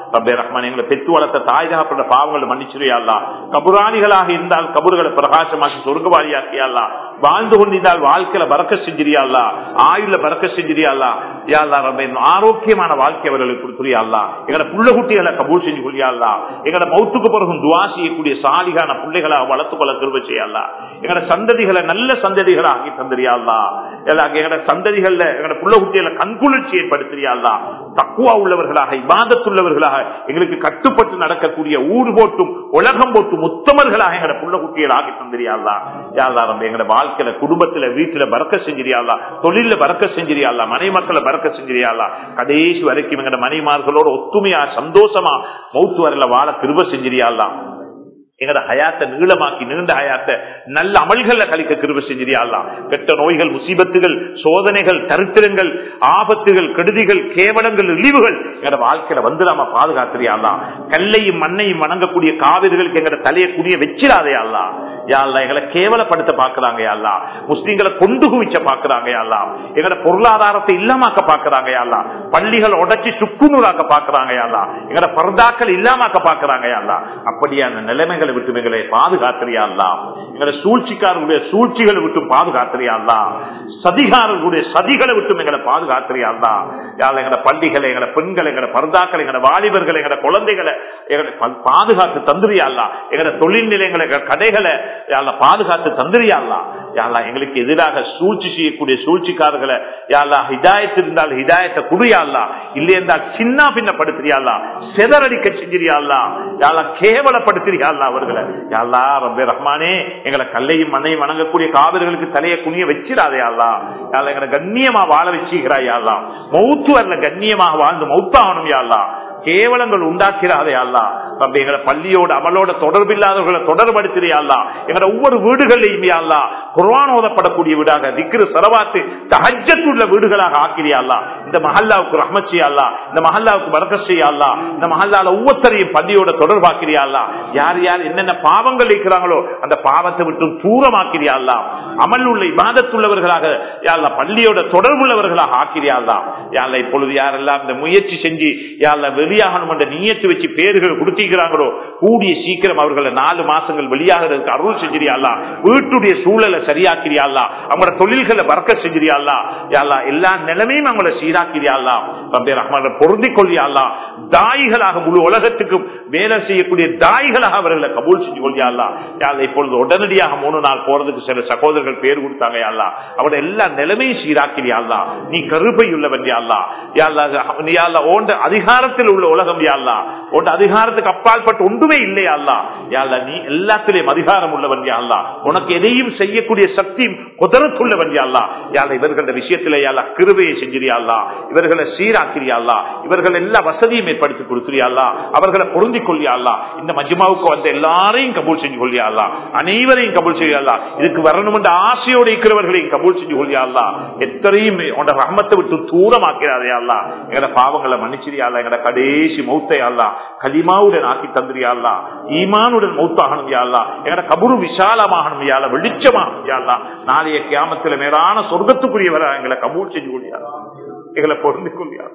ரப்பே ரஹ்மான் எங்களை பெற்று வளர்த்த தாய் தகப்பட பாவங்களை மன்னிச்சிரியா அல்லா கபுராணிகளாக இருந்தால் கபறுகளை பிரகாசமாக்கி சொர்க்கவாதியாக்கியா அல்லா வாழ்ந்து கொண்டிருந்தால் வாழ்க்கையில பறக்க செஞ்சிரியா அல்லா ஆயுள்ல பறக்க செஞ்சிரியா அல்லா யா அல்லா ரப்பே ஆரோக்கியமான வாழ்க்கை அவர்களுக்கு கொடுத்துரியா அல்லா எங்களை புள்ள குட்டிகளை கபூல் செஞ்சு கொள்ளியா அல்லா எங்களோட மௌத்துக்கு பிறகும் துவா செய்யக்கூடிய சாலிகான பிள்ளைகளாக வளர்த்துக் கொள்ள திரும்ப செய்யலா எங்களோட சந்ததிகளை நல்ல சந்ததிகளை ஆக்கி தந்திரியா அல்லா எங்களோட சந்ததிகள்ல எங்களோட புள்ள குட்டிகளை கண்குளிர்ச்சி ஏற்படுத்துறியா அல்லா தக்குவா உள்ளவர்களாக இபாதத்துள்ளவர்களாக எங்களுக்கு கட்டுப்பட்டு நடக்கக்கூடிய ஊர் போட்டும் உலகம் போட்டும் உத்தமர்களாக எங்களோட புள்ள குட்டிகளை ஆக்கி தந்திரியா அல்லா யாரா நம்ம எங்களோட வாழ்க்கையில குடும்பத்துல வீட்டுல பறக்க செஞ்சிரியாளா தொழில பறக்க செஞ்சிரியாளா மனை மக்களை பறக்க செஞ்சிரியாளா கடைசி வரைக்கும் எங்களோட மனைமார்களோட ஒத்துமையா சந்தோஷமா மௌத்து வரல வாழ திரும்ப செஞ்சிரியாளா எங்கட ஹயாத்தை நீளமாக்கி நீண்ட ஹயாத்தை நல்ல அமல்கள்ல கழிக்க கிருப செஞ்சிரியாலாம் கெட்ட நோய்கள் முசீபத்துகள் சோதனைகள் தரித்திரங்கள் ஆபத்துகள் கெடுதிகள் கேவலங்கள் இழிவுகள் எங்கட வாழ்க்கையில வந்துடாம பாதுகாத்துறியாலாம் கல்லையும் மண்ணையும் வணங்கக்கூடிய காவிரிகளுக்கு எங்கட தலையை குடிய வச்சிடாதே அல்லா யாழ்லா எங்களை கேவலப்படுத்த பாக்குறாங்க யாழ்லா முஸ்லீம்களை கொண்டு குவிச்ச பாக்குறாங்க யாழ்லா எங்கட பொருளாதாரத்தை இல்லாமக்க பாக்குறாங்க யாழ்லா பள்ளிகள் உடச்சி சுக்குநூறாக்க பாக்குறாங்க யாழ்லா எங்கட பர்தாக்கள் இல்லாமக்க பாக்குறாங்க யாழ்லா அப்படியான நிலைமைகளை விட்டு எங்களை பாதுகாத்திரியாள்லா எங்களை சூழ்ச்சிக்காரர்களுடைய சூழ்ச்சிகளை விட்டு பாதுகாத்திரியாள்லா சதிகாரர்களுடைய சதிகளை விட்டு எங்களை பாதுகாத்திரியாள்லா யாழ் எங்கட பள்ளிகளை எங்கட பெண்களை எங்கட பர்தாக்களை எங்கட வாலிபர்களை எங்கட குழந்தைகளை எங்களை பாதுகாத்து தந்துரியாள்லா எங்கட தொழில் நிலையங்களை கடைகளை யாழ்லா பாதுகாத்து தந்துரியாள்லா யாழ்லா எங்களுக்கு எதிராக சூழ்ச்சி செய்யக்கூடிய சூழ்ச்சிக்காரர்களை யாழ்லா ஹிதாயத்து இருந்தால் ஹிதாயத்தை குடியாள்லா இல்லை என்றால் சின்ன பின்னப்படுத்துறியாள்லா செதறடிக்க செஞ்சிரியாள்லா யாழ்லா கேவலப்படுத்துறியாள்லா அவர்களை யாழ்லா ரப்பே ரஹ்மானே எங்களை கல்லையும் மண்ணையும் வணங்கக்கூடிய காவிர்களுக்கு தலையை குனிய வச்சிடாதே அல்லா யாழ்லா எங்களை கண்ணியமா வாழ வச்சுக்கிறாய் யாழ்லா மௌத்து வரல கண்ணியமாக வாழ்ந்து மௌத்தாகணும் யாழ்லா கேவலங்கள் உண்டாக்கிறாதே அல்லா ரப்ப எங்களை பள்ளியோட அமலோட தொடர்பில்லாதவர்களை தொடர்படுத்தியா எங்களை ஒவ்வொரு வீடுகளையும் அல்லா குர்வான் ஓதப்படக்கூடிய வீடாக திக்ரு சரவாத்து தஹஜத்துள்ள வீடுகளாக ஆக்கிறியா இந்த மஹல்லாவுக்கு ரஹ்மச்சியா அல்லா இந்த மஹல்லாவுக்கு பரகசியா அல்லா இந்த மஹல்லால ஒவ்வொருத்தரையும் பள்ளியோட தொடர்பாக்கிறியா அல்லா யார் யார் என்னென்ன பாவங்கள் இருக்கிறாங்களோ அந்த பாவத்தை விட்டு தூரமாக்கிறியா அல்லா அமல் உள்ள இபாதத்துள்ளவர்களாக யாழ்லா பள்ளியோட தொடர்புள்ளவர்களாக ஆக்கிறியா அல்லா யாழ்லா இப்பொழுது யாரெல்லாம் இந்த முயற்சி செஞ்சு யாழ்லா வெளியாகணும் என்ற நீயத்து வச்சு பேர்கள் கொடுத்திருக்கிறாங்களோ கூடிய சீக்கிரம் அவர்களை நாலு மாசங்கள் வெளியாகிறதுக்கு அருள் செஞ்சிரியாளா வீட்டுடைய சூழலை சரியாக்கிறியாளா அவங்களோட தொழில்களை வறக்க செஞ்சிரியாளா யாழ்லா எல்லா நிலைமையும் அவங்கள சீராக்கிறியாளா ரப்பே ரஹ்மான பொருந்திக் கொள்ளியாளா தாய்களாக முழு உலகத்துக்கும் வேலை செய்யக்கூடிய தாய்களாக அவர்களை கபூல் செஞ்சு கொள்ளியாளா யாழ்லா இப்பொழுது உடனடியாக மூணு நாள் போறதுக்கு சில சகோதரர்கள் பேர் கொடுத்தாங்க யாழ்லா அவட எல்லா நிலைமையும் சீராக்கிறியாளா நீ கருப்பை உள்ளவன் யாழ்லா யாழ்லா நீ யாழ்லா ஓண்ட அதிகாரத்தில் உள்ள உலகம் யாழ்லா உன் அதிகாரத்துக்கு அப்பால் பட்டு ஒன்றுமே இல்லையா அல்லா யாழ்லா நீ எல்லாத்திலையும் அதிகாரம் உள்ளவன் யாழ்லா உனக்கு எதையும் செய்யக்கூடிய சக்தி குதரத்துள்ளவன் யாழ்லா யாழ்லா இவர்கள விஷயத்திலே யாழ்லா கிருவையை செஞ்சிரியாள்லா இவர்களை சீராக்கிறியாள்லா இவர்கள் எல்லா வசதியும் ஏற்படுத்தி கொடுத்துறியாள்லா அவர்களை பொருந்திக் கொள்ளியாள்லா இந்த மஜ்மாவுக்கு வந்த எல்லாரையும் கபூல் செஞ்சு கொள்ளியாள்லா அனைவரையும் கபூல் செய்யாள்லா இதுக்கு வரணும் என்ற ஆசையோடு இருக்கிறவர்களையும் கபூல் செஞ்சு கொள்ளியாள்லா எத்தனையும் உன்னோட ரஹமத்தை விட்டு தூரமாக்கிறாதே அல்லா எங்கட பாவங்களை மன்னிச்சிரியாள்லா எங்கட கடைசி மௌத்தை அல்லா கலிமாவுடன் ஆக்கி தந்திரியாள்லா ஈமானுடன் மௌத்தாகணும் யாழ்லா எங்கட கபுரு விசாலமாகணும் யாழ்லா வெளிச்சமாகணும் யாழ்லா நாளைய கியாமத்துல மேலான சொர்க்கத்துக்குரியவரா எங்களை கபூல் செஞ்சு கொள்ளியாளா எங்களை பொருந்திக் கொள்ளியாளா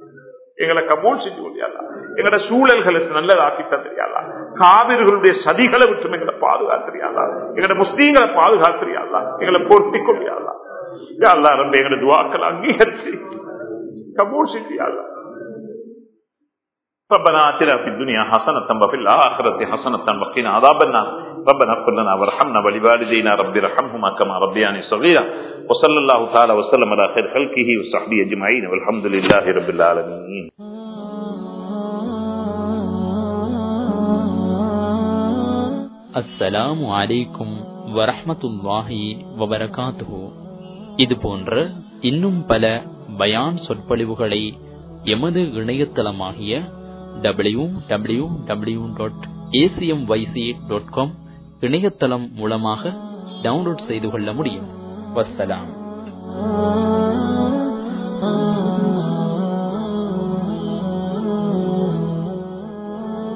எங்களை கபூல் செஞ்சு கொள்ளியாளா எங்கட சூழல்களை நல்லதாக்கி தந்திரியாளா காவிர்களுடைய சதிகளை விட்டு எங்களை பாதுகாத்திரியாளா எங்கட முஸ்லீம்களை பாதுகாத்திரியாளா எங்களை பொருத்திக் கொள்ளியாளா யாழ்லா ரொம்ப எங்கட துவாக்கள் அங்கீகரிச்சு கபூல் செஞ்சியாளா ربنا آتنا في الدنيا حسنة وفي الآخرة حسنة وقنا عذاب النار ربنا اغفر لنا وارحمنا ولوالدينا رب ارحمهما كما ربياني صغيرا وصلى الله تعالى وسلم على خير خلقه وصحبه اجمعين والحمد لله رب العالمين அஸ்ஸலாமு அலைக்கும் வரஹ்மத்துல்லாஹி வபரகாத்துஹு இது போன்ற இன்னும் பல பயான் சொற்பொழிவுகளை எமது இணையதளமாகிய W W W dot ACM YC dot com இணையதளம் மூலமாக டவுன்லோட் செய்து கொள்ள முடியும் வசலாம்